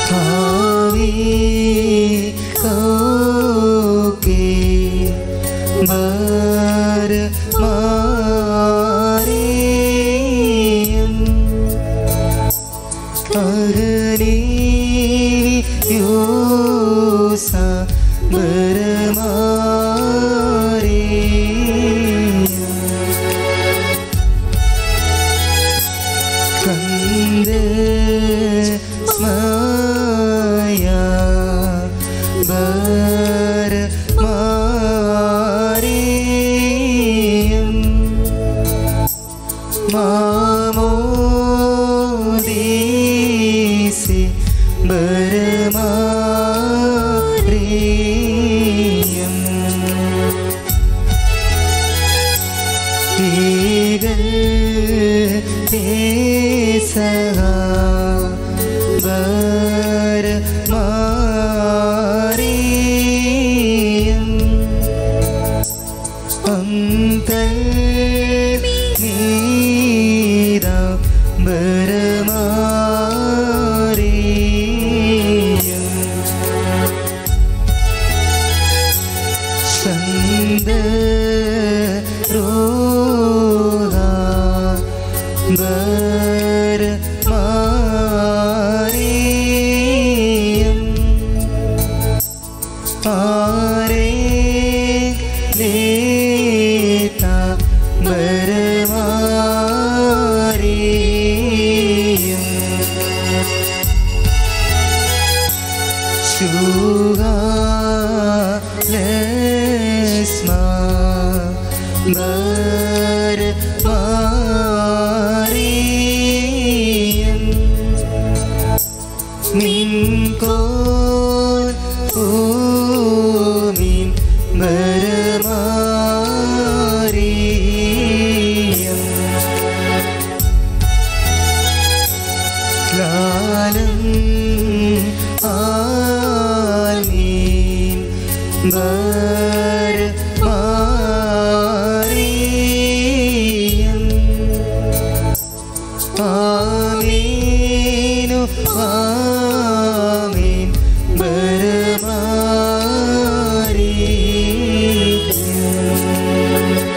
ഭാവി കോക്കെ ഭാരമാറിയും അഹനീയോസ ബരമാറിയും കണ്ട് സ്മയ ബരമാറിയും മാമോദീസി ബരമാറിയും ഈഗൽ തേസഹ ബരമാറിയും അന്തൽ നീര ബരമാറിയും ശന്ദ രോഗ ബര മാറിയും ആരേ നേത ബര മാറിയും ശുഗാലസ്മ ബരമാറിയും നിൻകോൽ ഭൂമിൻ ബരമാറിയും ലാലം ആൽമീൻ ബരമാറിയും ആമീനു ആമീൻ ബരമാറിയും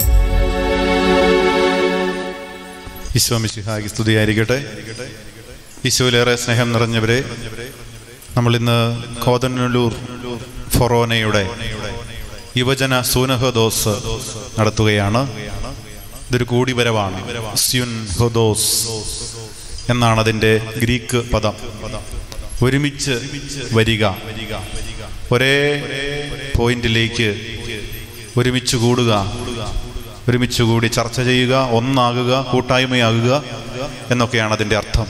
ഈശോ മിശിഹായ്ക്ക് സ്തുതിയായിരിക്കട്ടെ ഈശോയിലേറെ സ്നേഹം നിറഞ്ഞവരെ നമ്മൾ ഇന്ന് കോതനല്ലൂർ ഫൊറോനയുടെ യുവജന സൂനഹദോസ് നടത്തുകയാണ് ഇതൊരു കൂടിവരവാണ് സ്യുൻ ഹൊദോസ് എന്നാണ് അതിൻ്റെ ഗ്രീക്ക് പദം ഒരുമിച്ച് വരിക ഒരേ പോയിന്റിലേക്ക് ഒരുമിച്ച് കൂടുക ഒരുമിച്ച് കൂടി ചർച്ച ചെയ്യുക ഒന്നാകുക കൂട്ടായ്മയാകുക എന്നൊക്കെയാണ് അതിൻ്റെ അർത്ഥം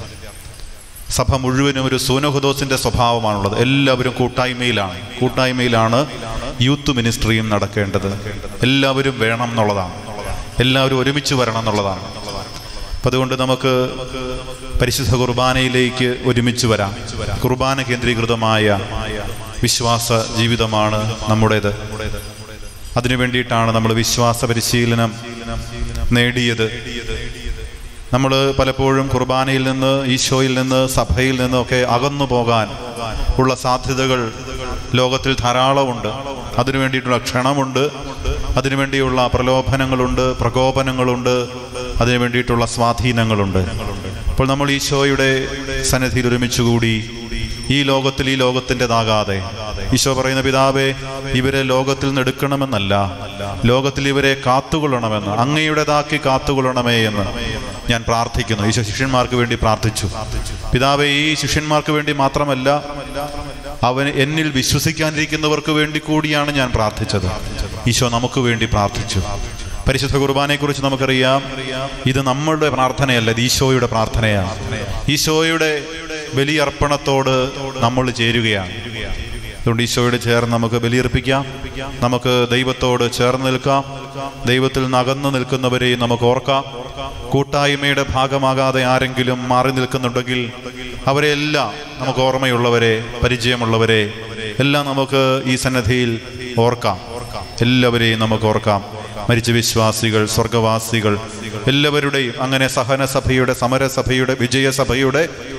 സഭ മുഴുവനും ഒരു സൂനഹുദോസിന്റെ സ്വഭാവമാണുള്ളത് എല്ലാവരും കൂട്ടായ്മയിലാണ് കൂട്ടായ്മയിലാണ് യൂത്ത് മിനിസ്ട്രിയും നടക്കേണ്ടത് എല്ലാവരും വേണം എന്നുള്ളതാണ് എല്ലാവരും ഒരുമിച്ച് വരണം എന്നുള്ളതാണ് അപ്പം അതുകൊണ്ട് നമുക്ക് പരിശുദ്ധ കുർബാനയിലേക്ക് ഒരുമിച്ച് വരാം കുർബാന കേന്ദ്രീകൃതമായ വിശ്വാസ ജീവിതമാണ് നമ്മുടേത് അതിനു വേണ്ടിയിട്ടാണ് നമ്മൾ വിശ്വാസ പരിശീലനം നേടിയത് നമ്മൾ പലപ്പോഴും കുർബാനയിൽ നിന്ന് ഈശോയിൽ നിന്ന് സഭയിൽ നിന്നൊക്കെ അകന്നു പോകാൻ ഉള്ള സാധ്യതകൾ ലോകത്തിൽ ധാരാളമുണ്ട് അതിനു വേണ്ടിയിട്ടുള്ള ക്ഷണമുണ്ട് അതിനുവേണ്ടിയുള്ള പ്രലോഭനങ്ങളുണ്ട് പ്രകോപനങ്ങളുണ്ട് അതിനു വേണ്ടിയിട്ടുള്ള സ്വാധീനങ്ങളുണ്ട് അപ്പോൾ നമ്മൾ ഈശോയുടെ സന്നിധിയിൽ ഒരുമിച്ച് കൂടി ഈ ലോകത്തിൽ ഈ ലോകത്തിൻ്റെതാകാതെ ഈശോ പറയുന്ന പിതാവേ ഇവരെ ലോകത്തിൽ നിന്ന് എടുക്കണമെന്നല്ല ലോകത്തിൽ ഇവരെ കാത്തുകൊള്ളണമെന്ന് അങ്ങയുടേതാക്കി കാത്തുകൊള്ളണമേ എന്ന് ഞാൻ പ്രാർത്ഥിക്കുന്നു ഈശോ ശിഷ്യന്മാർക്ക് വേണ്ടി പ്രാർത്ഥിച്ചു പിതാവെ ഈ ശിഷ്യന്മാർക്ക് വേണ്ടി മാത്രമല്ല അവൻ എന്നിൽ വിശ്വസിക്കാനിരിക്കുന്നവർക്ക് വേണ്ടി കൂടിയാണ് ഞാൻ പ്രാർത്ഥിച്ചത് ഈശോ നമുക്ക് വേണ്ടി പ്രാർത്ഥിച്ചു പരിശുദ്ധ കുർബാനയെക്കുറിച്ച് നമുക്കറിയാം ഇത് നമ്മളുടെ പ്രാർത്ഥനയല്ല ഇത് ഈശോയുടെ പ്രാർത്ഥനയാണ് ഈശോയുടെ ബലിയർപ്പണത്തോട് നമ്മൾ ചേരുകയാണ് അതുകൊണ്ട് ഈശോയോട് ചേർന്ന് നമുക്ക് ബലിയർപ്പിക്കാം നമുക്ക് ദൈവത്തോട് ചേർന്ന് നിൽക്കാം ദൈവത്തിൽ നിന്ന് അകന്നു നിൽക്കുന്നവരെയും നമുക്ക് ഓർക്കാം കൂട്ടായ്മയുടെ ഭാഗമാകാതെ ആരെങ്കിലും മാറി നിൽക്കുന്നുണ്ടെങ്കിൽ അവരെല്ലാം നമുക്ക് ഓർമ്മയുള്ളവരെ പരിചയമുള്ളവരെ എല്ലാം നമുക്ക് ഈ സന്നദ്ധിയിൽ ഓർക്കാം എല്ലാവരെയും നമുക്ക് ഓർക്കാം മരിച്ച വിശ്വാസികൾ സ്വർഗവാസികൾ എല്ലാവരുടെയും അങ്ങനെ സഹനസഭയുടെ സമരസഭയുടെ വിജയസഭയുടെ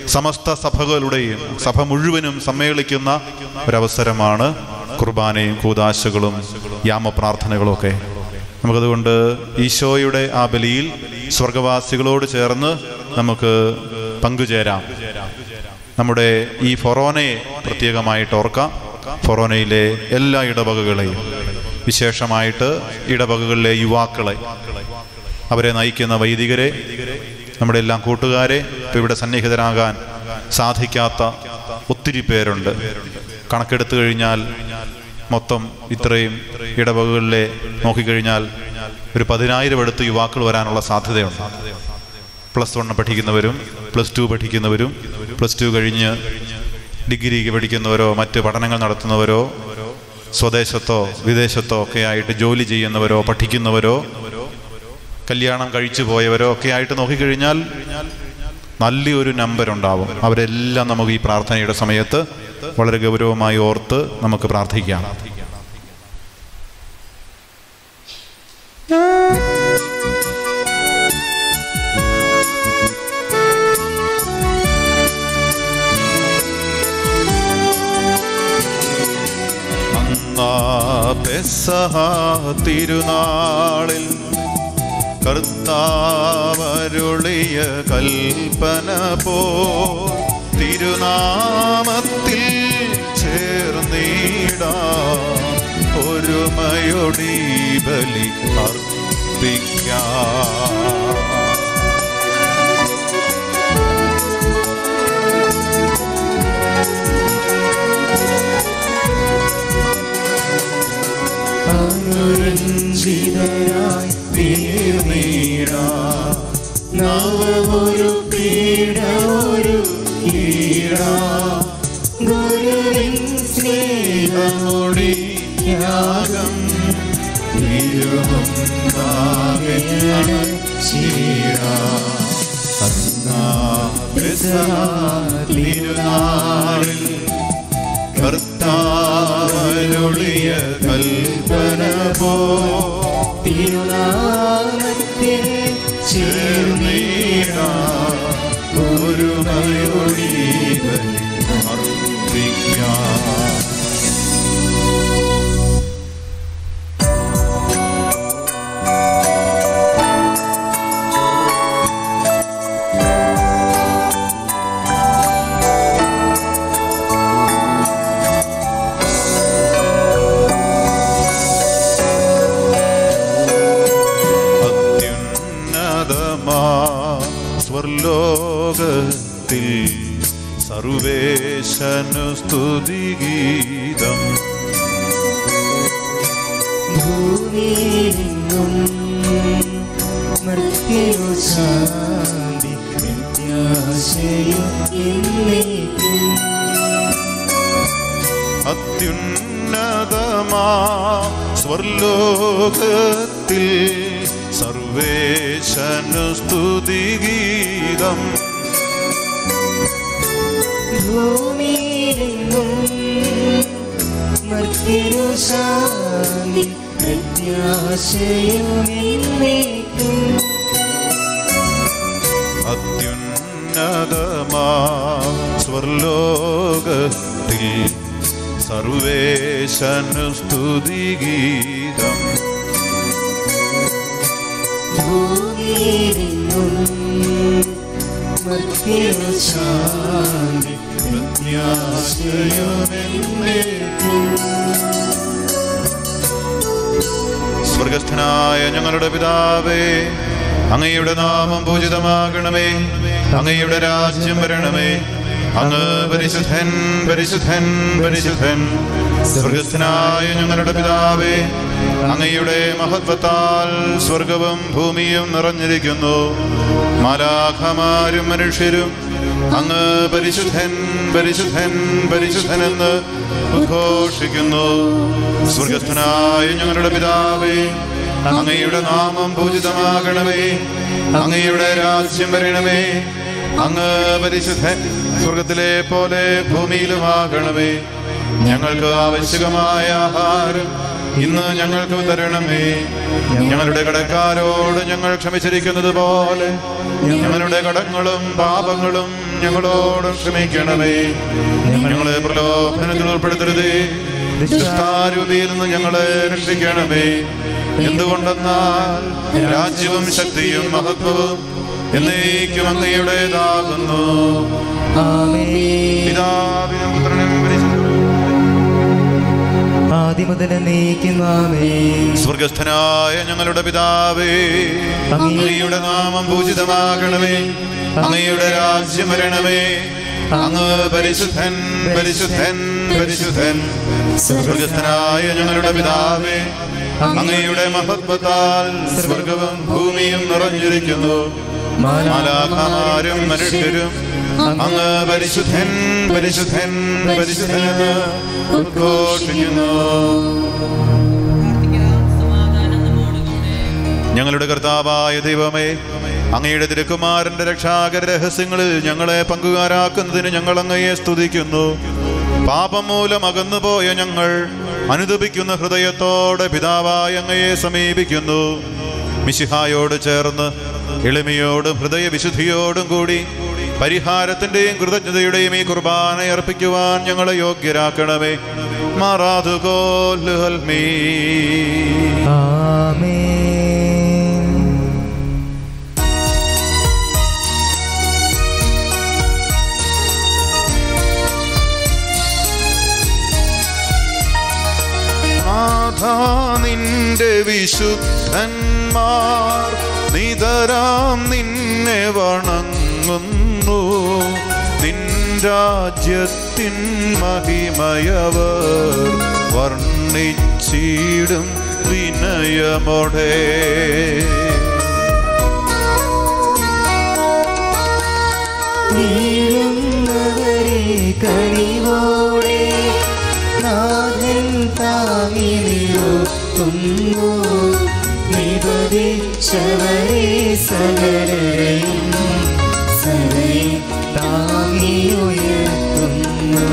സമസ്ത സഭകളുടെയും സഭ മുഴുവനും സമ്മേളിക്കുന്ന ഒരവസരമാണ് കുർബാനയും കൂതാശകളും യാമപ്രാർത്ഥനകളും ഒക്കെ നമുക്കതുകൊണ്ട് ഈശോയുടെ ആ ബലിയിൽ സ്വർഗവാസികളോട് ചേർന്ന് നമുക്ക് പങ്കുചേരാം നമ്മുടെ ഈ ഫൊറോനയെ പ്രത്യേകമായിട്ട് ഓർക്കാം ഫൊറോനയിലെ എല്ലാ ഇടവകകളെയും വിശേഷമായിട്ട് ഇടവകകളിലെ യുവാക്കളെ അവരെ നയിക്കുന്ന വൈദികരെ നമ്മുടെ എല്ലാം കൂട്ടുകാരെ ഇപ്പം ഇവിടെ സന്നിഹിതരാകാൻ സാധിക്കാത്ത ഒത്തിരി പേരുണ്ട് കണക്കെടുത്തു കഴിഞ്ഞാൽ മൊത്തം ഇത്രയും ഇടവകകളിലെ നോക്കിക്കഴിഞ്ഞാൽ ഒരു പതിനായിരം അടുത്ത് യുവാക്കൾ വരാനുള്ള സാധ്യതയുണ്ട് പ്ലസ് വൺ പഠിക്കുന്നവരും പ്ലസ് ടു പഠിക്കുന്നവരും പ്ലസ് ടു കഴിഞ്ഞ് ഡിഗ്രിക്ക് പഠിക്കുന്നവരോ മറ്റ് പഠനങ്ങൾ നടത്തുന്നവരോ സ്വദേശത്തോ വിദേശത്തോ ഒക്കെ ആയിട്ട് ജോലി ചെയ്യുന്നവരോ പഠിക്കുന്നവരോ കല്യാണം കഴിച്ചു പോയവരോ ഒക്കെ ആയിട്ട് നോക്കിക്കഴിഞ്ഞാൽ നല്ലൊരു നമ്പർ ഉണ്ടാവും അവരെല്ലാം നമുക്ക് ഈ പ്രാർത്ഥനയുടെ സമയത്ത് വളരെ ഗൗരവമായി ഓർത്ത് നമുക്ക് പ്രാർത്ഥിക്കാം അന്നാ പെസഹ തിരുനാളിൽ കർത്താവരുളിയ കൽപ്പന പോ തിരുനാമത്തിൽ ചേർന്നിടാ ഒരുമയൊടി ബലി അർപ്പിക്കാം അനുരഞ്ജിതരായി തീർന്നീടാ നവമൊരു പീഡ ഒരു കീട ഗുരുവിൻ സ്നേഹമൊടി യാഗം തിരുനാളിൽ കർത്താവരുളിയ കൽപ്പന പോ തിരുനാമത്തിൽ ചേർന്നീടാ ഒരുമയൊടി ബലി അർപ്പിക്കാം അത്യുന്നതമാ സ്വർലോകത്തിൽ സർവേശനു സ്തുതിഗീതം ഭൂമിയിലെങ്ങും മർത്യു ശാന്തി പ്രത്യാശയും എന്നേക്കും അത്യുന്നതമാ സ്വർലോകത്തിൽ സർവേശനു സ്തുതിഗീതം ഭൂമിയിലെങ്ങും മർത്യു ശാന്തി പ്രത്യാശയും എന്നേക്കും അത്യുന്നതമാ സ്വർലോകത്തിൽ സർവേശനു സ്തുതിഗീതം ഭൂമിയിലെങ്ങും മർത്യു ശാന്തി പ്രത്യാശയും എന്നേക്കും സ്വർഗസ്ഥനായ ഞങ്ങളുടെ പിതാവേ അങ്ങയുടെ നാമം പൂജിതമാകണമേ അങ്ങയുടെ രാജ്യം വരണമേ അങ്ങ് പരിശുദ്ധൻ പരിശുദ്ധൻ പരിശുദ്ധൻ സ്വർഗസ്ഥനായ ഞങ്ങളുടെ പിതാവേ അങ്ങയുടെ മഹത്വത്താൽ സ്വർഗവും ഭൂമിയും നിറഞ്ഞിരിക്കുന്നു മാലാഖമാരും മനുഷ്യരും അങ്ങ് പരിശുദ്ധൻ പരിശുദ്ധൻ പരിശുദ്ധനെന്ന് ഉദ്ഘോഷിക്കുന്നു സ്വർഗസ്ഥനായ ഞങ്ങളുടെ പിതാവേ അങ്ങയുടെ നാമം പൂജിതമാകണമേ അങ്ങയുടെ രാജ്യം വരണമേ അങ്ങ് പരിശുദ്ധൻ സ്വർഗത്തിലെ പോലെ ഭൂമിയിലുമാകണമേ ഞങ്ങൾക്ക് ആവശ്യകമായ ആഹാരം ഇന്ന് ഞങ്ങൾക്ക് തരണമേ ഞങ്ങളുടെ കടക്കാരോട് ഞങ്ങൾ ക്ഷമിച്ചിരിക്കുന്നത് പോലെ ഞങ്ങളുടെ കടങ്ങളും പാപങ്ങളും ഞങ്ങളോട് ക്ഷമിക്കണമേ ഞങ്ങളെ പ്രലോഭനത്തിൽ ഉൾപ്പെടുത്തരുതേ ദുഷ്ടാരൂപിയിൽ നിന്ന് ഞങ്ങളെ രക്ഷിക്കണമേ എന്തുകൊണ്ടെന്നാൽ രാജ്യവും ശക്തിയും മഹത്വവും എന്നേക്കും അങ്ങയുടേതാകുന്നു ആമേൻ പിതാവിനും പുത്രനും പരിശുദ്ധ ആദ്യം മുതൽ നീക്കുന്നാമേ സ്വർഗസ്ഥനായ ഞങ്ങളുടെ പിതാവേ അങ്ങയുടെ നാമം പൂജിതമാകണമേ അങ്ങയുടെ രാജ്യം വരണമേ അങ്ങ് പരിശുദ്ധൻ പരിശുദ്ധൻ പരിശുദ്ധൻ സ്വർഗസ്ഥനായ ഞങ്ങളുടെ പിതാവേ അങ്ങയുടെ മഹത്വത്താൽ സ്വർഗവും ഭൂമിയും നിറഞ്ഞിരിക്കുന്നു മാലാഖമാരും മനുഷ്യരും അങ്ങ് പരിശുദ്ധൻ പരിശുദ്ധൻ പരിശുദ്ധൻ എന്ന് ഉദ്ഘോഷിക്കുന്നു ഞങ്ങളുടെ കർത്താവായ ദൈവമേ അങ്ങയുടെ തിരുക്കുമാരന്റെ രക്ഷാകര രഹസ്യങ്ങളിൽ ഞങ്ങളെ പങ്കുകാരാക്കുന്നതിന് ഞങ്ങൾ അങ്ങയെ സ്തുതിക്കുന്നു പാപം മൂലം അകന്നുപോയ ഞങ്ങൾ അനുദപിക്കുന്ന ഹൃദയത്തോടെ പിതാവായ അങ്ങയെ സമീപിക്കുന്നു മിശിഹായോട് ചേർന്ന് എളിമയോടും ഹൃദയ വിശുദ്ധിയോടും കൂടി പരിഹാരത്തിന്റെയും കൃതജ്ഞതയുടെയും ഈ കുർബാന അർപ്പിക്കുവാൻ ഞങ്ങളെ യോഗ്യരാക്കണമേ മാറാതുകോൽമീ ആമേൻ നാഥ നിന്റെ വിശുദ്ധന്മാർ നിതരാം നിന്നെ വണങ്ങുന്നു നിൻ രാജ്യത്തിൻ മഹിമയവർ വർണ്ണിച്ചിടും വിനയമോടെ വീഴുന്നവരെ കനിവോടെ നാഥൻ താങ്ങി നിറുത്തുന്നു നിപതിച്ചവരെ സകലരെയും സരേ താങ്ങി ഉയർത്തുന്നു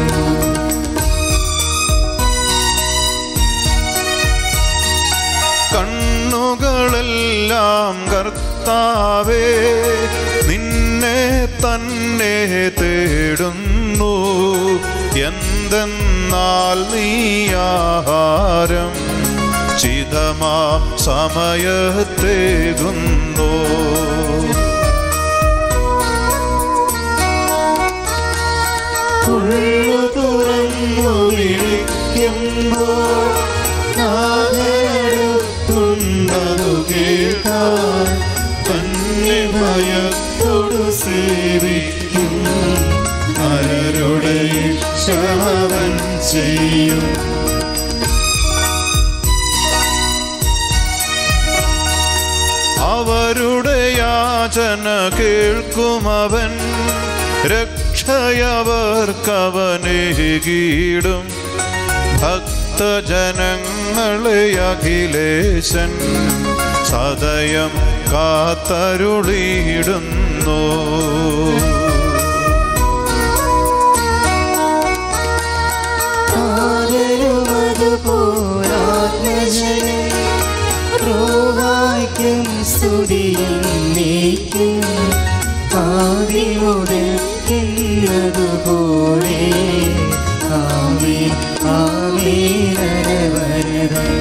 കണ്ണുകളെല്ലാം കർത്താവേ നിന്നെ തന്നെ തേടുന്നു എന്തെന്നാൽ നീ ആഹാരം ചിതമാം സമയത്തേകുന്നു ഉള്ളു തുറന്നു വിളിക്കുമ്പോൾ നാഥടുത്തുണ്ടതു കേൾക്കാൻ തന്നെ ഭയത്തോടു സേവിക്കും അരരുടെ ക്ഷമവൻ ചെയ്യും അവരുടെ യാചന കേൾക്കുമവൻ രക്ഷയവർക്കവനേകീടും ഭക്തജനങ്ങളെ അഖിലേശൻ സദയം കാത്തരുളിയിടുന്നു ആദരവതുപോലാത്മജനം റോഹായ്ക്കും സ്തുതിയും നീക്കും ആദി മുടക്കുന്നതുപോലെ ആമേ ആമേ നരവരതം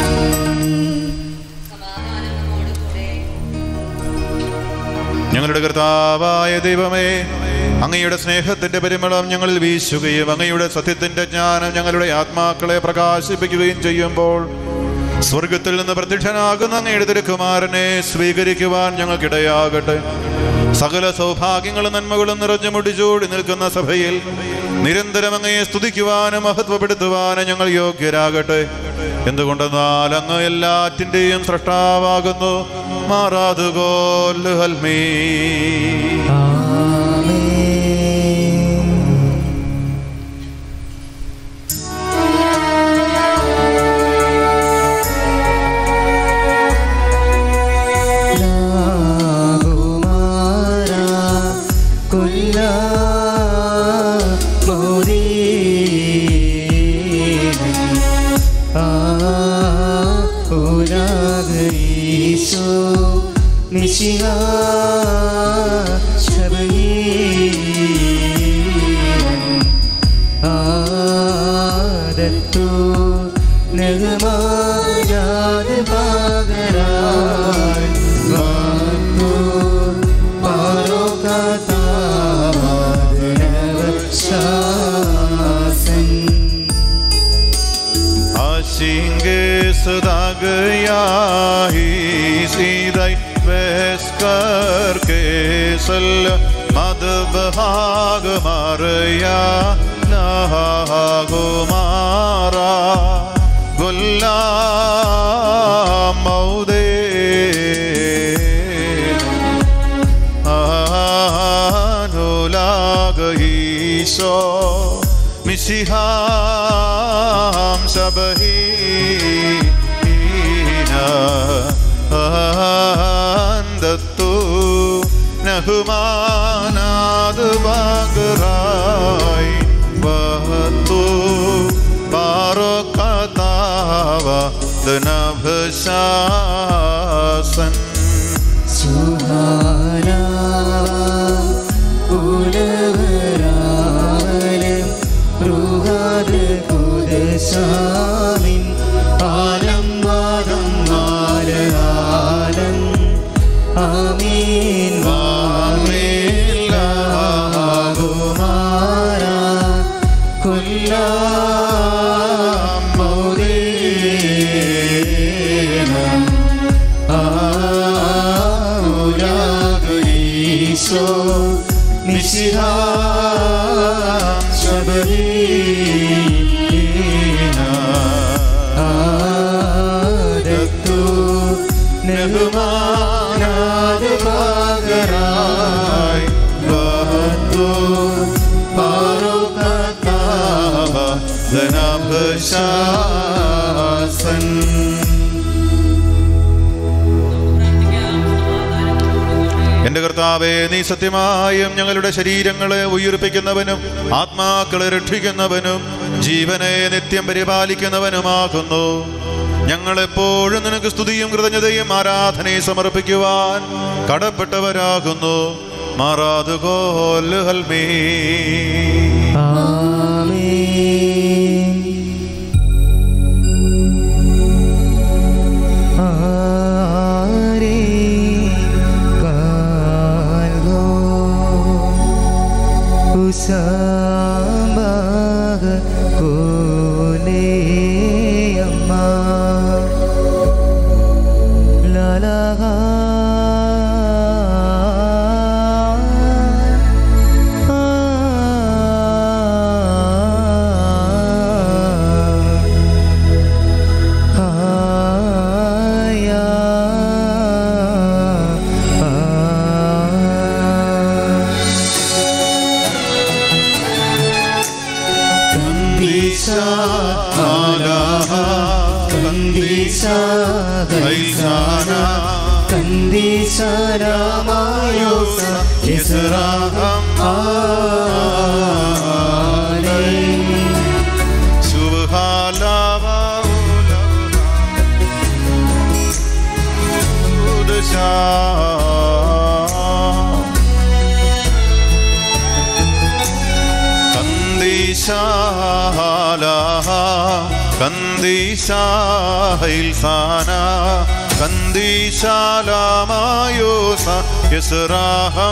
ഞങ്ങളുടെ കർത്താവായ ദൈവമേ അങ്ങയുടെ സ്നേഹത്തിന്റെ പരിമളം ഞങ്ങളിൽ വീശുകയും അങ്ങയുടെ സത്യത്തിന്റെ ജ്ഞാനം ഞങ്ങളുടെ ആത്മാക്കളെ പ്രകാശിപ്പിക്കുകയും ചെയ്യുമ്പോൾ സ്വർഗത്തിൽ നിന്ന് പ്രത്യക്ഷനാകുന്ന അങ്ങയുടെ തിരുക്കുമാരനെ സ്വീകരിക്കുവാൻ ഞങ്ങൾക്കിടയാകട്ടെ സകല സൗഭാഗ്യങ്ങളും നന്മകളും നിറഞ്ഞു മുടിച്ചൂടി നിൽക്കുന്ന സഭയിൽ നിരന്തരം അങ്ങയെ സ്തുതിക്കുവാനും മഹത്വപ്പെടുത്തുവാനും ഞങ്ങൾ യോഗ്യരാകട്ടെ എന്തുകൊണ്ടെന്നാൽ അങ്ങ് എല്ലാറ്റിൻ്റെയും സൃഷ്ടാവാകുന്നു മാറാതുകോല് ഹൽമീ ആമേൻ രാകുമാരാ കൊല്ല മോദീനൻ. ആ शासन Ashinge sadaгаyahi siдай вес करके सल मद बहाग मारया गुमारा गुल्लाम मौदे അനുലാഗീശോ മിശിഹാം സബഹീനു നഹുമാനാദ് ബാഗറായി വഹത്തു ബാറോക്കതാവ ദനഭശാസൻ സുഹാന ഉലവരാവലം റുഹാദ് കുദശാമിൻ ആലം വാദം ആലം ആമീൻ വാമേലാകുമാര കൊല്ലാം മൗരേനം ആമുലാഗീശോ മിശിഹാം ശബരീന ആദത്തു നഹുമാനാദ് പകരായി വഹത്തു പാറുകത്താവ ധനഭശാസൻ എന്റെ കർത്താവെ നീ സത്യമായും ഞങ്ങളുടെ ശരീരങ്ങളെ ഉയർപ്പിക്കുന്നവനും ആത്മാക്കളെ രക്ഷിക്കുന്നവനും ജീവനെ നിത്യം പരിപാലിക്കുന്നവനുമാകുന്നു ഞങ്ങളെപ്പോഴും നിനക്ക് സ്തുതിയും കൃതജ്ഞതയും ആരാധനയും സമർപ്പിക്കുവാൻ കടപ്പെട്ടവരാകുന്നു മാറാതുകോൽ ഹൽമീ ആമേൻ ആരേ കാൽഗോ ഉസാംബാഗ കോലേയമ്മ ലലഹാ കന്ദീശരാമായോസ ഇസ്രാഹം ആലേ കന്ദീശാഹൈൽസാന കന്ദീശാലാമായോസ യസ്രാഹം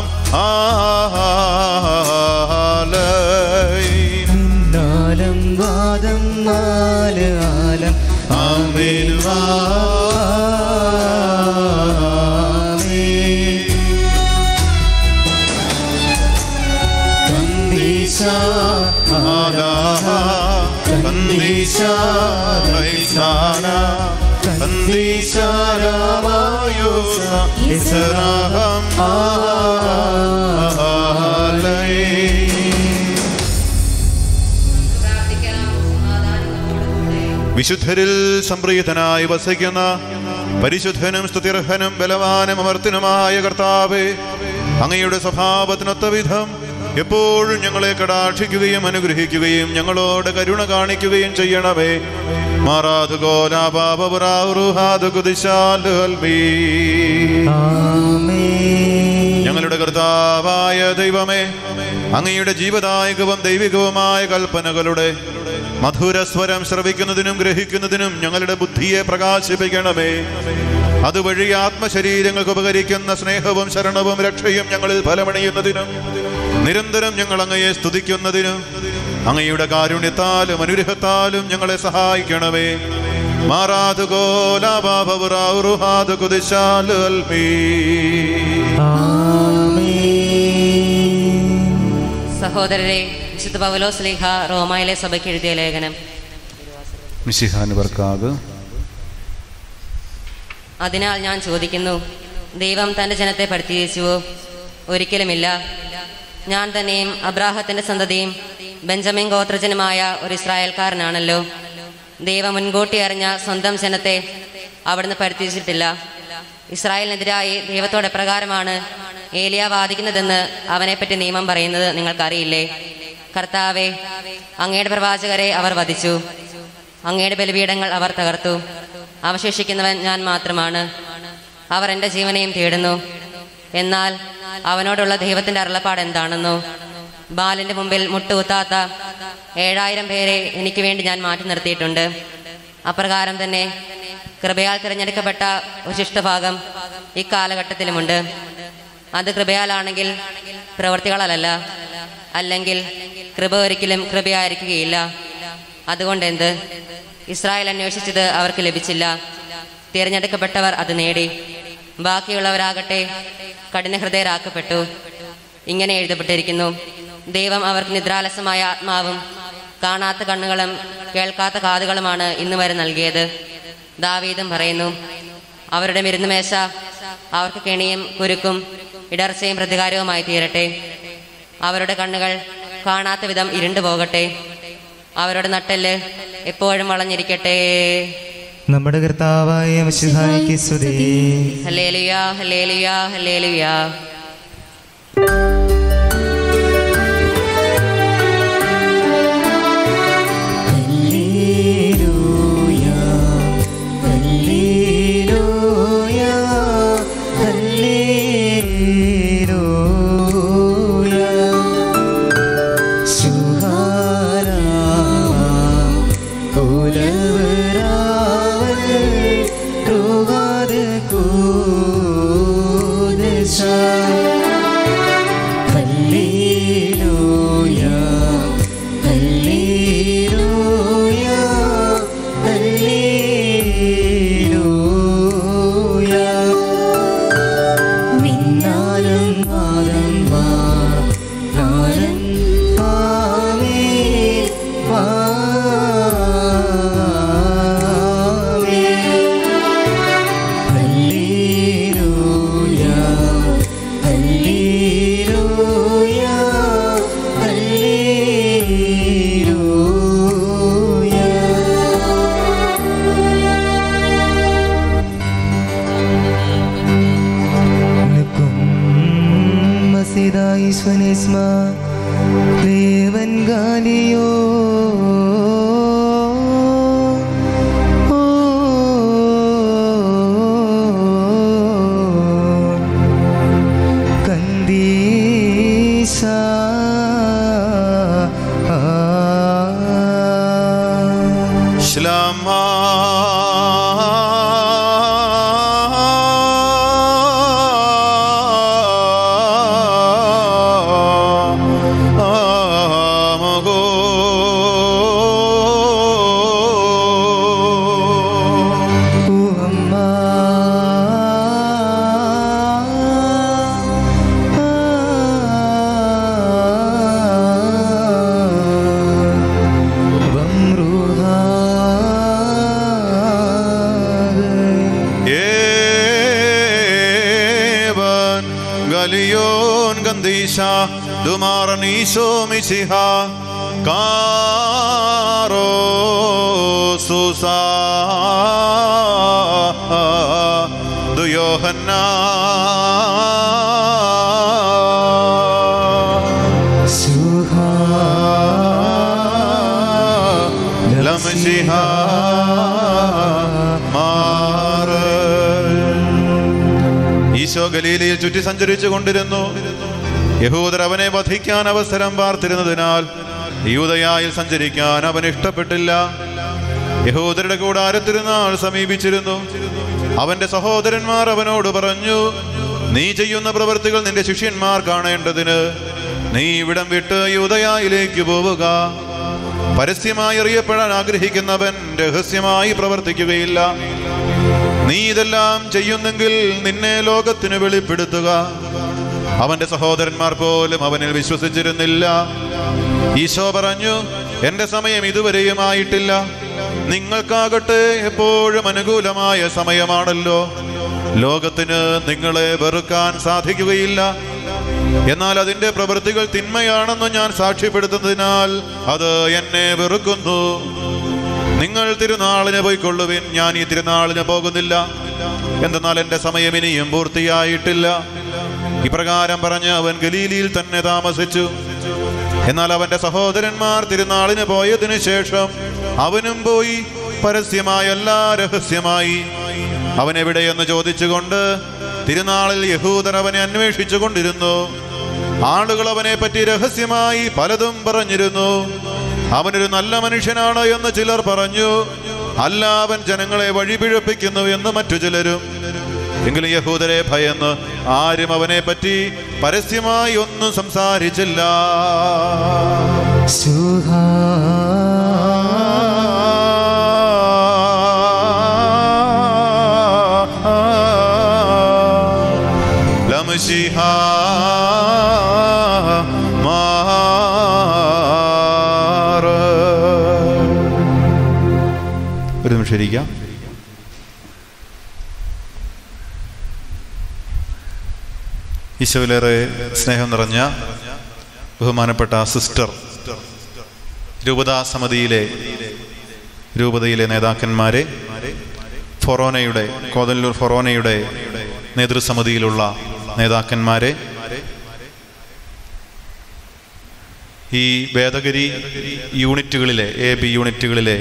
ആലൈ നാലം വാദം നാല് ആലം ആമേൻ കന്ദീശ വിശുദ്ധരിൽ സംപ്രീതനായി വസിക്കുന്ന പരിശുദ്ധനും സ്തുതിർഹനും ബലവാനും അമർത്തിനുമായ കർത്താവേ അങ്ങയുടെ സ്വഭാവത്തിനൊത്ത വിധം എപ്പോഴും ഞങ്ങളെ കടാക്ഷിക്കുകയും അനുഗ്രഹിക്കുകയും ഞങ്ങളോട് കരുണ കാണിക്കുകയും ചെയ്യണമേ ആമേൻ ഞങ്ങളുടെ കർത്താവായ ദൈവമേ അങ്ങയുടെ ജീവദായകവും ദൈവികവുമായ കൽപ്പനകളുടെ മധുരസ്വരം ശ്രവിക്കുന്നതിനും ഗ്രഹിക്കുന്നതിനും ഞങ്ങളുടെ ബുദ്ധിയെ പ്രകാശിപ്പിക്കണമേ അതുവഴി ആത്മശരീരങ്ങൾക്ക് ഉപകരിക്കുന്ന സ്നേഹവും ശരണവും രക്ഷയും ഞങ്ങളിൽ ഫലമണിയുന്നതിനും നിരന്തരം ഞങ്ങൾ അങ്ങയെ സ്തുതിക്കുന്നതിനും അങ്ങയുടെ കാരുണ്യത്താലും അനുഗ്രഹത്താലും ഞങ്ങളെ സഹായിക്കണമേ സഹോദരരെ വിശുദ്ധ പൗലോ സ്ലീഹ റോമായിലെ സഭയ്ക്ക് എഴുതിയ ലേഖനം മിശിഹാനുവർക്കാക് അതിനാൽ ഞാൻ ചോദിക്കുന്നു ദൈവം തൻ്റെ ജനത്തെ പരിത്യജിച്ചുവോ ഒരിക്കലുമില്ല ഞാൻ തന്നെയും അബ്രാഹത്തിന്റെ സന്തതിയും ബെഞ്ചമിൻ ഗോത്രജനുമായ ഒരു ഇസ്രായേൽക്കാരനാണല്ലോ ദൈവം മുൻകൂട്ടി അറിഞ്ഞ സ്വന്തം ജനത്തെ അവിടുന്ന് പരിത്യജിച്ചിട്ടില്ല ഇസ്രായേലിനെതിരായി ദൈവത്തോട് എപ്രകാരമാണ് ഏലിയ വാദിക്കുന്നതെന്ന് അവനെപ്പറ്റി നിയമം പറയുന്നത് നിങ്ങൾക്കറിയില്ലേ കർത്താവെ അങ്ങയുടെ പ്രവാചകരെ അവർ വധിച്ചു അങ്ങയുടെ ബലിപീഠങ്ങൾ അവർ തകർത്തു അവശേഷിക്കുന്നവൻ ഞാൻ മാത്രമാണ് അവർ എൻ്റെ ജീവനെയും തേടുന്നു എന്നാൽ അവനോടുള്ള ദൈവത്തിന്റെ അരുളപ്പാട് എന്താണെന്നോ ബാലിന്റെ മുമ്പിൽ മുട്ടുകുത്താത്ത ഏഴായിരം പേരെ എനിക്ക് വേണ്ടി ഞാൻ മാറ്റി നിർത്തിയിട്ടുണ്ട് അപ്രകാരം തന്നെ കൃപയാൽ തിരഞ്ഞെടുക്കപ്പെട്ട ഒരു ശിഷ്ടഭാഗം ഇക്കാലഘട്ടത്തിലുമുണ്ട് അത് കൃപയാലാണെങ്കിൽ പ്രവൃത്തികളല്ല അല്ലെങ്കിൽ കൃപ ഒരിക്കലും കൃപയായിരിക്കുകയില്ല അതുകൊണ്ട് എന്ത് ഇസ്രായേൽ അന്വേഷിച്ചത് അവർക്ക് ലഭിച്ചില്ല തിരഞ്ഞെടുക്കപ്പെട്ടവർ അത് നേടി ബാക്കിയുള്ളവരാകട്ടെ കഠിനഹൃദയരാക്കപ്പെട്ടു ഇങ്ങനെ എഴുതപ്പെട്ടിരിക്കുന്നു ദൈവം അവർക്ക് നിദ്രാലസമായ ആത്മാവും കാണാത്ത കണ്ണുകളും കേൾക്കാത്ത കാതുകളുമാണ് ഇന്ന് വരെ നൽകിയത് ദാവീദും പറയുന്നു അവരുടെ മരുന്നുമേശ അവർക്ക് കെണിയും കുരുക്കും ഇടർച്ചയും പ്രതികാരവുമായി തീരട്ടെ അവരുടെ കണ്ണുകൾ കാണാത്ത വിധം ഇരുണ്ടു പോകട്ടെ അവരുടെ നട്ടെല്ല് എപ്പോഴും വളഞ്ഞിരിക്കട്ടെ നമ്മുടെ കർത്താവായ മിശിഹായ്ക്ക് സ്തുതി ഹല്ലേലുയാ ഹല്ലേലുയാ ഹല്ലേലുയാ ഹല്ലേലൂയ ഹല്ലേലൂയ ഹല്ലേലൂയ ശുഹാരാ ഉലവരാവൽ റുവാദ് കൂദശ ഹല്ലേലൂയ ഹല്ലേലൂയ ഹല്ലേലൂയ മിന്നാലും പാദം വാരൻ ആമേ ആമേ ഹല്ലേലൂയ ഹല്ലേലൂയ ഹല്ലേലൂയ മസിദായിസ്വനിസ്മ ദേവൻ ഗാലിയോ ഓ കന്ദീസ ശ്ലമാ ആമഗോ ഉമ്മ ഏവൻ ഗലിയോൻ ഗന്ധീശ ദുമാറനീശോ മിശിഹ കാറോ സുസാ ദുയോഹന്നാ ലംശിഹ മാറ് ഈശോ ഗലീലയിൽ ചുറ്റി സഞ്ചരിച്ചു കൊണ്ടിരുന്നു യഹൂദർ അവനെ വധിക്കാൻ അവസരം പാർത്തിരുന്നതിനാൽ യൂതയായിൽ സഞ്ചരിക്കാൻ അവൻ ഇഷ്ടപ്പെട്ടില്ല യഹൂദരുടെ കൂടാരത്തിരുന്നാൾ സമീപിച്ചിരുന്നു അവന്റെ സഹോദരന്മാർ അവനോട് പറഞ്ഞു നീ ചെയ്യുന്ന പ്രവൃത്തികൾ നിന്റെ ശിഷ്യന്മാർ കാണേണ്ടതിന് നീ ഇവിടം വിട്ട് യൂതയായിലേക്ക് പോവുക പരസ്യമായി അറിയപ്പെടാൻ ആഗ്രഹിക്കുന്നവൻ രഹസ്യമായി പ്രവർത്തിക്കുകയില്ല നീ ഇതെല്ലാം ചെയ്യുന്നെങ്കിൽ നിന്നെ ലോകത്തിന് വെളിപ്പെടുത്തുക അവന്റെ സഹോദരന്മാർ പോലും അവനിൽ വിശ്വസിച്ചിരുന്നില്ല ഈശോ പറഞ്ഞു എന്റെ സമയം ഇതുവരെയും ആയിട്ടില്ല നിങ്ങൾക്കാകട്ടെ എപ്പോഴും അനുകൂലമായ സമയമാണല്ലോ ലോകത്തിന് നിങ്ങളെ വെറുക്കാൻ സാധിക്കുകയില്ല എന്നാൽ അതിന്റെ പ്രവൃത്തികൾ തിന്മയാണെന്ന് ഞാൻ സാക്ഷ്യപ്പെടുത്തുന്നതിനാൽ അത് എന്നെ വെറുക്കുന്നു നിങ്ങൾ തിരുനാളിന് പോയിക്കൊള്ളുവിൻ ഞാൻ ഈ തിരുനാളിന് പോകുന്നില്ല എന്തെന്നാൽ എൻ്റെ സമയം ഇനിയും പൂർത്തിയായിട്ടില്ല ഇപ്രകാരം പറഞ്ഞ് അവൻ ഗലീലിയിൽ തന്നെ താമസിച്ചു എന്നാൽ അവന്റെ സഹോദരന്മാർ തിരുനാളിന് പോയതിനു ശേഷം അവനും പോയി പരസ്യമായല്ല രഹസ്യമായി അവൻ എവിടെയെന്ന് ചോദിച്ചുകൊണ്ട് തിരുനാളിൽ യഹൂദർ അവനെ അന്വേഷിച്ചു കൊണ്ടിരുന്നു ആളുകൾ അവനെ പറ്റി രഹസ്യമായി പലതും പറഞ്ഞിരുന്നു അവനൊരു നല്ല മനുഷ്യനാണ് എന്ന് ചിലർ പറഞ്ഞു അല്ല അവൻ ജനങ്ങളെ വഴിപിഴപ്പിക്കുന്നു എന്ന് മറ്റു ചിലരും എങ്കിലും യഹൂദരെ ഭയന്ന് ആരും അവനെ പറ്റി പരസ്യമായി ഒന്നും സംസാരിച്ചില്ല സുഹാ ലംശിഹ മാറ്. ഒരു നിമിഷം ഇരിക്കാം ഈശോയിലേറെ സ്നേഹം നിറഞ്ഞ ബഹുമാനപ്പെട്ട സിസ്റ്റർ രൂപതാ സമിതിയിലെ രൂപതയിലെ നേതാക്കന്മാരെ ഫൊറോനയുടെ കോതല്ലൂർ ഫൊറോനയുടെ നേതൃസമിതിയിലുള്ള നേതാക്കന്മാരെ ഈ വേദഗിരി യൂണിറ്റുകളിലെ എ ബി യൂണിറ്റുകളിലെ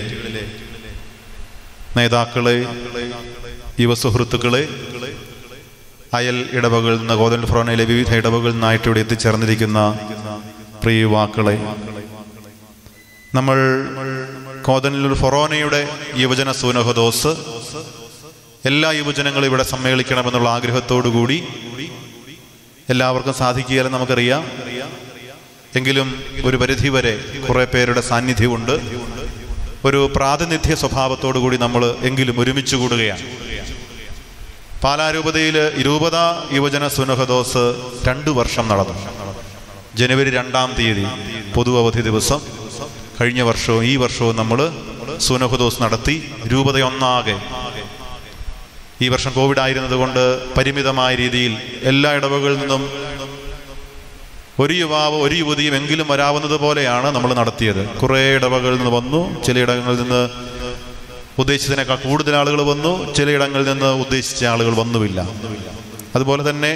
നേതാക്കളെ യുവസുഹൃത്തുക്കളെ അയൽ ഇടവകളിൽ നിന്ന് കോതല്ലൂർ ഫൊറോനയിലെ വിവിധ ഇടവകളിൽ നിന്നായിട്ട് ഇവിടെ എത്തിച്ചേർന്നിരിക്കുന്ന പ്രിയ യുവാക്കളെ നമ്മൾ കോതല്ലൂർ ഫൊറോനയുടെ യുവജന സൂനഹദോസ് എല്ലാ യുവജനങ്ങളും ഇവിടെ സമ്മേളിക്കണമെന്നുള്ള ആഗ്രഹത്തോടു കൂടി എല്ലാവർക്കും സാധിക്കുകയെന്ന് നമുക്കറിയാം എങ്കിലും ഒരു പരിധിവരെ കുറെ പേരുടെ സാന്നിധ്യമുണ്ട് ഒരു പ്രാതിനിധ്യ സ്വഭാവത്തോടു കൂടി നമ്മൾ എങ്കിലും ഒരുമിച്ച് കൂടുകയാണ് പാലാരൂപതയിൽ രൂപത യുവജന സുനഹദോസ് രണ്ടു വർഷം നടന്നു ജനുവരി രണ്ടാം തീയതി പൊതു അവധി ദിവസം കഴിഞ്ഞ വർഷവും ഈ വർഷവും നമ്മൾ സുനഹദോസ് നടത്തി രൂപതയൊന്നാകെ ഈ വർഷം കോവിഡ് ആയിരുന്നത് കൊണ്ട് പരിമിതമായ രീതിയിൽ എല്ലാ ഇടവകളിൽ നിന്നും ഒരു യുവാവ് ഒരു യുവതിയും എങ്കിലും വരാവുന്നത് പോലെയാണ് നമ്മൾ നടത്തിയത് കുറേ ഇടവകളിൽ നിന്ന് വന്നു ചിലയിടങ്ങളിൽ നിന്ന് ഉദ്ദേശിച്ചതിനേക്കാൾ കൂടുതൽ ആളുകൾ വന്നു ചിലയിടങ്ങളിൽ നിന്ന് ഉദ്ദേശിച്ച ആളുകൾ വന്നുമില്ല അതുപോലെ തന്നെ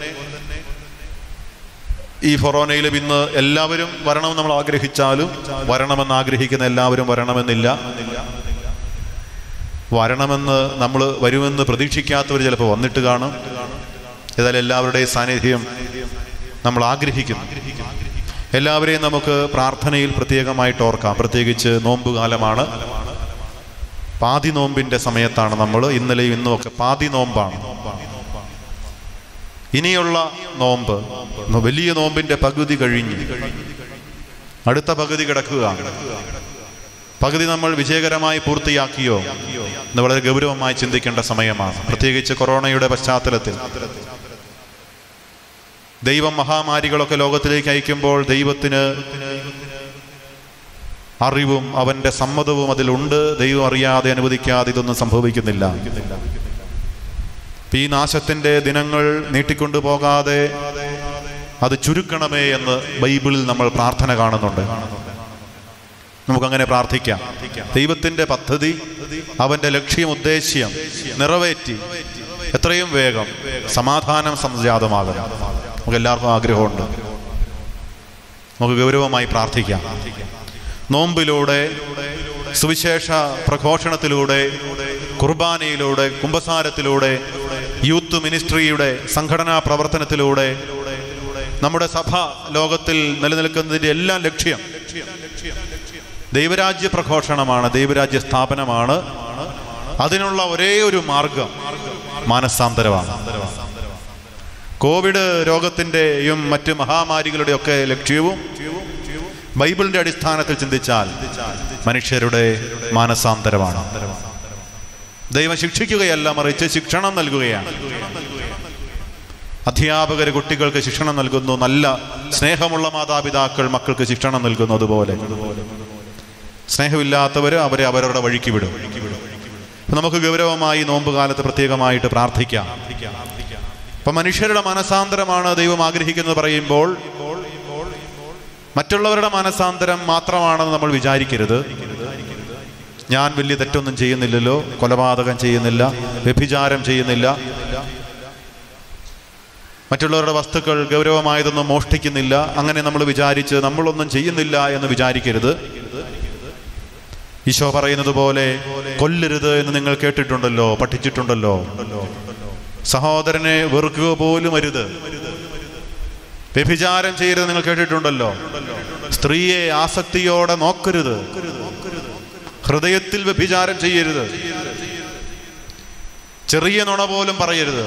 ഈ ഫൊറോനയിലും ഇന്ന് എല്ലാവരും വരണമെന്ന് നമ്മൾ ആഗ്രഹിച്ചാലും വരണമെന്ന് ആഗ്രഹിക്കുന്ന എല്ലാവരും വരണമെന്നില്ല വരണമെന്ന് നമ്മൾ വരുമെന്ന് പ്രതീക്ഷിക്കാത്തവർ ചിലപ്പോൾ വന്നിട്ട് കാണും ഏതായാലും എല്ലാവരുടെയും സാന്നിധ്യം നമ്മൾ ആഗ്രഹിക്കുന്നു എല്ലാവരെയും നമുക്ക് പ്രാർത്ഥനയിൽ പ്രത്യേകമായിട്ട് ഓർക്കാം പ്രത്യേകിച്ച് നോമ്പ് കാലമാണ് പാതി നോമ്പിന്റെ സമയത്താണ് നമ്മൾ ഇന്നലെയും ഇന്നും ഒക്കെ പാതി നോമ്പാണ് ഇനിയുള്ള നോമ്പ് വലിയ നോമ്പിന്റെ പകുതി കഴിഞ്ഞ് അടുത്ത പകുതി കിടക്കുകയാണ് പകുതി നമ്മൾ വിജയകരമായി പൂർത്തിയാക്കിയോ എന്ന് വളരെ ഗൗരവമായി ചിന്തിക്കേണ്ട സമയമാണ് പ്രത്യേകിച്ച് കൊറോണയുടെ പശ്ചാത്തലത്തിൽ ദൈവം മഹാമാരികളൊക്കെ ലോകത്തിലേക്ക് അയക്കുമ്പോൾ ദൈവത്തിന് അറിവും അവന്റെ സമ്മതവും അതിലുണ്ട് ദൈവം അറിയാതെ അനുവദിക്കാതെ ഇതൊന്നും സംഭവിക്കുന്നില്ല ഈ നാശത്തിന്റെ ദിനങ്ങൾ നീട്ടിക്കൊണ്ടു പോകാതെ അത് ചുരുക്കണമേ എന്ന് ബൈബിളിൽ നമ്മൾ പ്രാർത്ഥന കാണുന്നുണ്ട് നമുക്കങ്ങനെ പ്രാർത്ഥിക്കാം ദൈവത്തിന്റെ പദ്ധതി അവന്റെ ലക്ഷ്യം ഉദ്ദേശ്യം നിറവേറ്റി എത്രയും വേഗം സമാധാനം സംജാതമാകണം നമുക്ക് എല്ലാവർക്കും ആഗ്രഹമുണ്ട് നമുക്ക് ഗൗരവമായി പ്രാർത്ഥിക്കാം നോമ്പിലൂടെ സുവിശേഷ പ്രഘോഷണത്തിലൂടെ കുർബാനയിലൂടെ കുംഭസാരത്തിലൂടെ യൂത്ത് മിനിസ്ട്രിയുടെ സംഘടനാ പ്രവർത്തനത്തിലൂടെ നമ്മുടെ സഭ ലോകത്തിൽ നിലനിൽക്കുന്നതിന്റെ എല്ലാം ലക്ഷ്യം ദൈവരാജ്യ പ്രഘോഷണമാണ് ദൈവരാജ്യ സ്ഥാപനമാണ് അതിനുള്ള ഒരേ ഒരു മാർഗം മാനസാന്തരമാണ് കോവിഡ് രോഗത്തിൻ്റെയും മറ്റ് മഹാമാരികളുടെയൊക്കെ ലക്ഷ്യവും ബൈബിളിന്റെ അടിസ്ഥാനത്തിൽ ചിന്തിച്ചാൽ മനുഷ്യരുടെ മാനസാന്തരമാണ് ദൈവം ശിക്ഷിക്കുകയല്ല മറിച്ച് ശിക്ഷണം നൽകുകയാണ് അധ്യാപകർ കുട്ടികൾക്ക് ശിക്ഷണം നൽകുന്നു നല്ല സ്നേഹമുള്ള മാതാപിതാക്കൾ മക്കൾക്ക് ശിക്ഷണം നൽകുന്നു അതുപോലെ സ്നേഹമില്ലാത്തവർ അവരെ അവരുടെ വഴിക്ക് വിടും അപ്പൊ നമുക്ക് ഗൗരവമായി നോമ്പ് കാലത്ത് പ്രത്യേകമായിട്ട് പ്രാർത്ഥിക്കാം അപ്പൊ മനുഷ്യരുടെ മനസാന്തരമാണ് ദൈവം ആഗ്രഹിക്കുന്നത് പറയുമ്പോൾ മറ്റുള്ളവരുടെ മനസാന്തരം മാത്രമാണെന്ന് നമ്മൾ വിചാരിക്കരുത് ഞാൻ വലിയ തെറ്റൊന്നും ചെയ്യുന്നില്ലല്ലോ കൊലപാതകം ചെയ്യുന്നില്ല വ്യഭിചാരം ചെയ്യുന്നില്ല മറ്റുള്ളവരുടെ വസ്തുക്കൾ ഗൗരവമായതൊന്നും മോഷ്ടിക്കുന്നില്ല അങ്ങനെ നമ്മൾ വിചാരിച്ച് നമ്മളൊന്നും ചെയ്യുന്നില്ല എന്ന് വിചാരിക്കരുത് ഈശോ പറയുന്നത് പോലെ കൊല്ലരുത് എന്ന് നിങ്ങൾ കേട്ടിട്ടുണ്ടല്ലോ പഠിച്ചിട്ടുണ്ടല്ലോ സഹോദരനെ വെറുക്കുക പോലും അരുത് വ്യഭിചാരം ചെയ്യരുത് നിങ്ങൾ കേട്ടിട്ടുണ്ടല്ലോ സ്ത്രീയെ ആസക്തിയോടെ നോക്കരുത് ഹൃദയത്തിൽ വ്യഭിചാരം ചെയ്യരുത് ചെറിയ നുണ പോലും പറയരുത്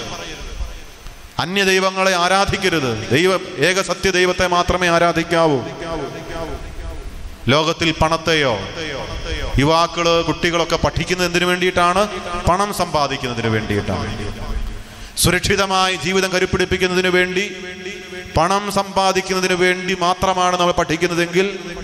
അന്യ ദൈവങ്ങളെ ആരാധിക്കരുത് ദൈവ ഏക സത്യ ദൈവത്തെ മാത്രമേ ആരാധിക്കാവൂ ലോകത്തിൽ പണത്തെയോ യുവാക്കള് കുട്ടികളൊക്കെ പഠിക്കുന്നത് എന്തിനു വേണ്ടിയിട്ടാണ് പണം സമ്പാദിക്കുന്നതിന് വേണ്ടിയിട്ടാണ് സുരക്ഷിതമായി ജീവിതം കരുപ്പിടിപ്പിക്കുന്നതിന് വേണ്ടി പണം സമ്പാദിക്കുന്നതിന് വേണ്ടി മാത്രമാണ് നമ്മൾ പഠിക്കുന്നതെങ്കിൽ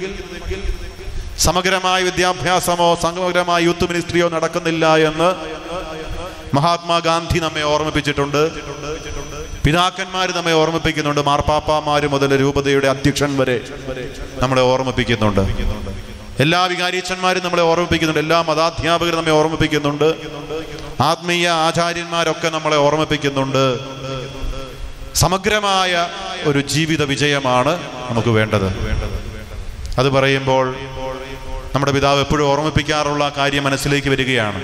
സമഗ്രമായ വിദ്യാഭ്യാസമോ സമഗ്രമായ യൂത്ത് മിനിസ്ട്രിയോ നടക്കുന്നില്ല എന്ന് മഹാത്മാഗാന്ധി നമ്മെ ഓർമ്മിപ്പിച്ചിട്ടുണ്ട് പിതാക്കന്മാർ നമ്മെ ഓർമ്മിപ്പിക്കുന്നുണ്ട് മാർപ്പാപ്പമാര് മുതൽ രൂപതയുടെ അധ്യക്ഷൻ വരെ നമ്മളെ ഓർമ്മിപ്പിക്കുന്നുണ്ട് എല്ലാ വികാരിച്ചന്മാരും നമ്മളെ ഓർമ്മിപ്പിക്കുന്നുണ്ട് എല്ലാ മതാധ്യാപകരും നമ്മെ ഓർമ്മിപ്പിക്കുന്നുണ്ട് ആത്മീയ ആചാര്യന്മാരൊക്കെ നമ്മളെ ഓർമ്മിപ്പിക്കുന്നുണ്ട് സമഗ്രമായ ഒരു ജീവിത വിജയമാണ് നമുക്ക് വേണ്ടത് അത് പറയുമ്പോൾ നമ്മുടെ പിതാവ് എപ്പോഴും ഓർമ്മിപ്പിക്കാറുള്ള കാര്യം മനസ്സിലേക്ക് വരികയാണ്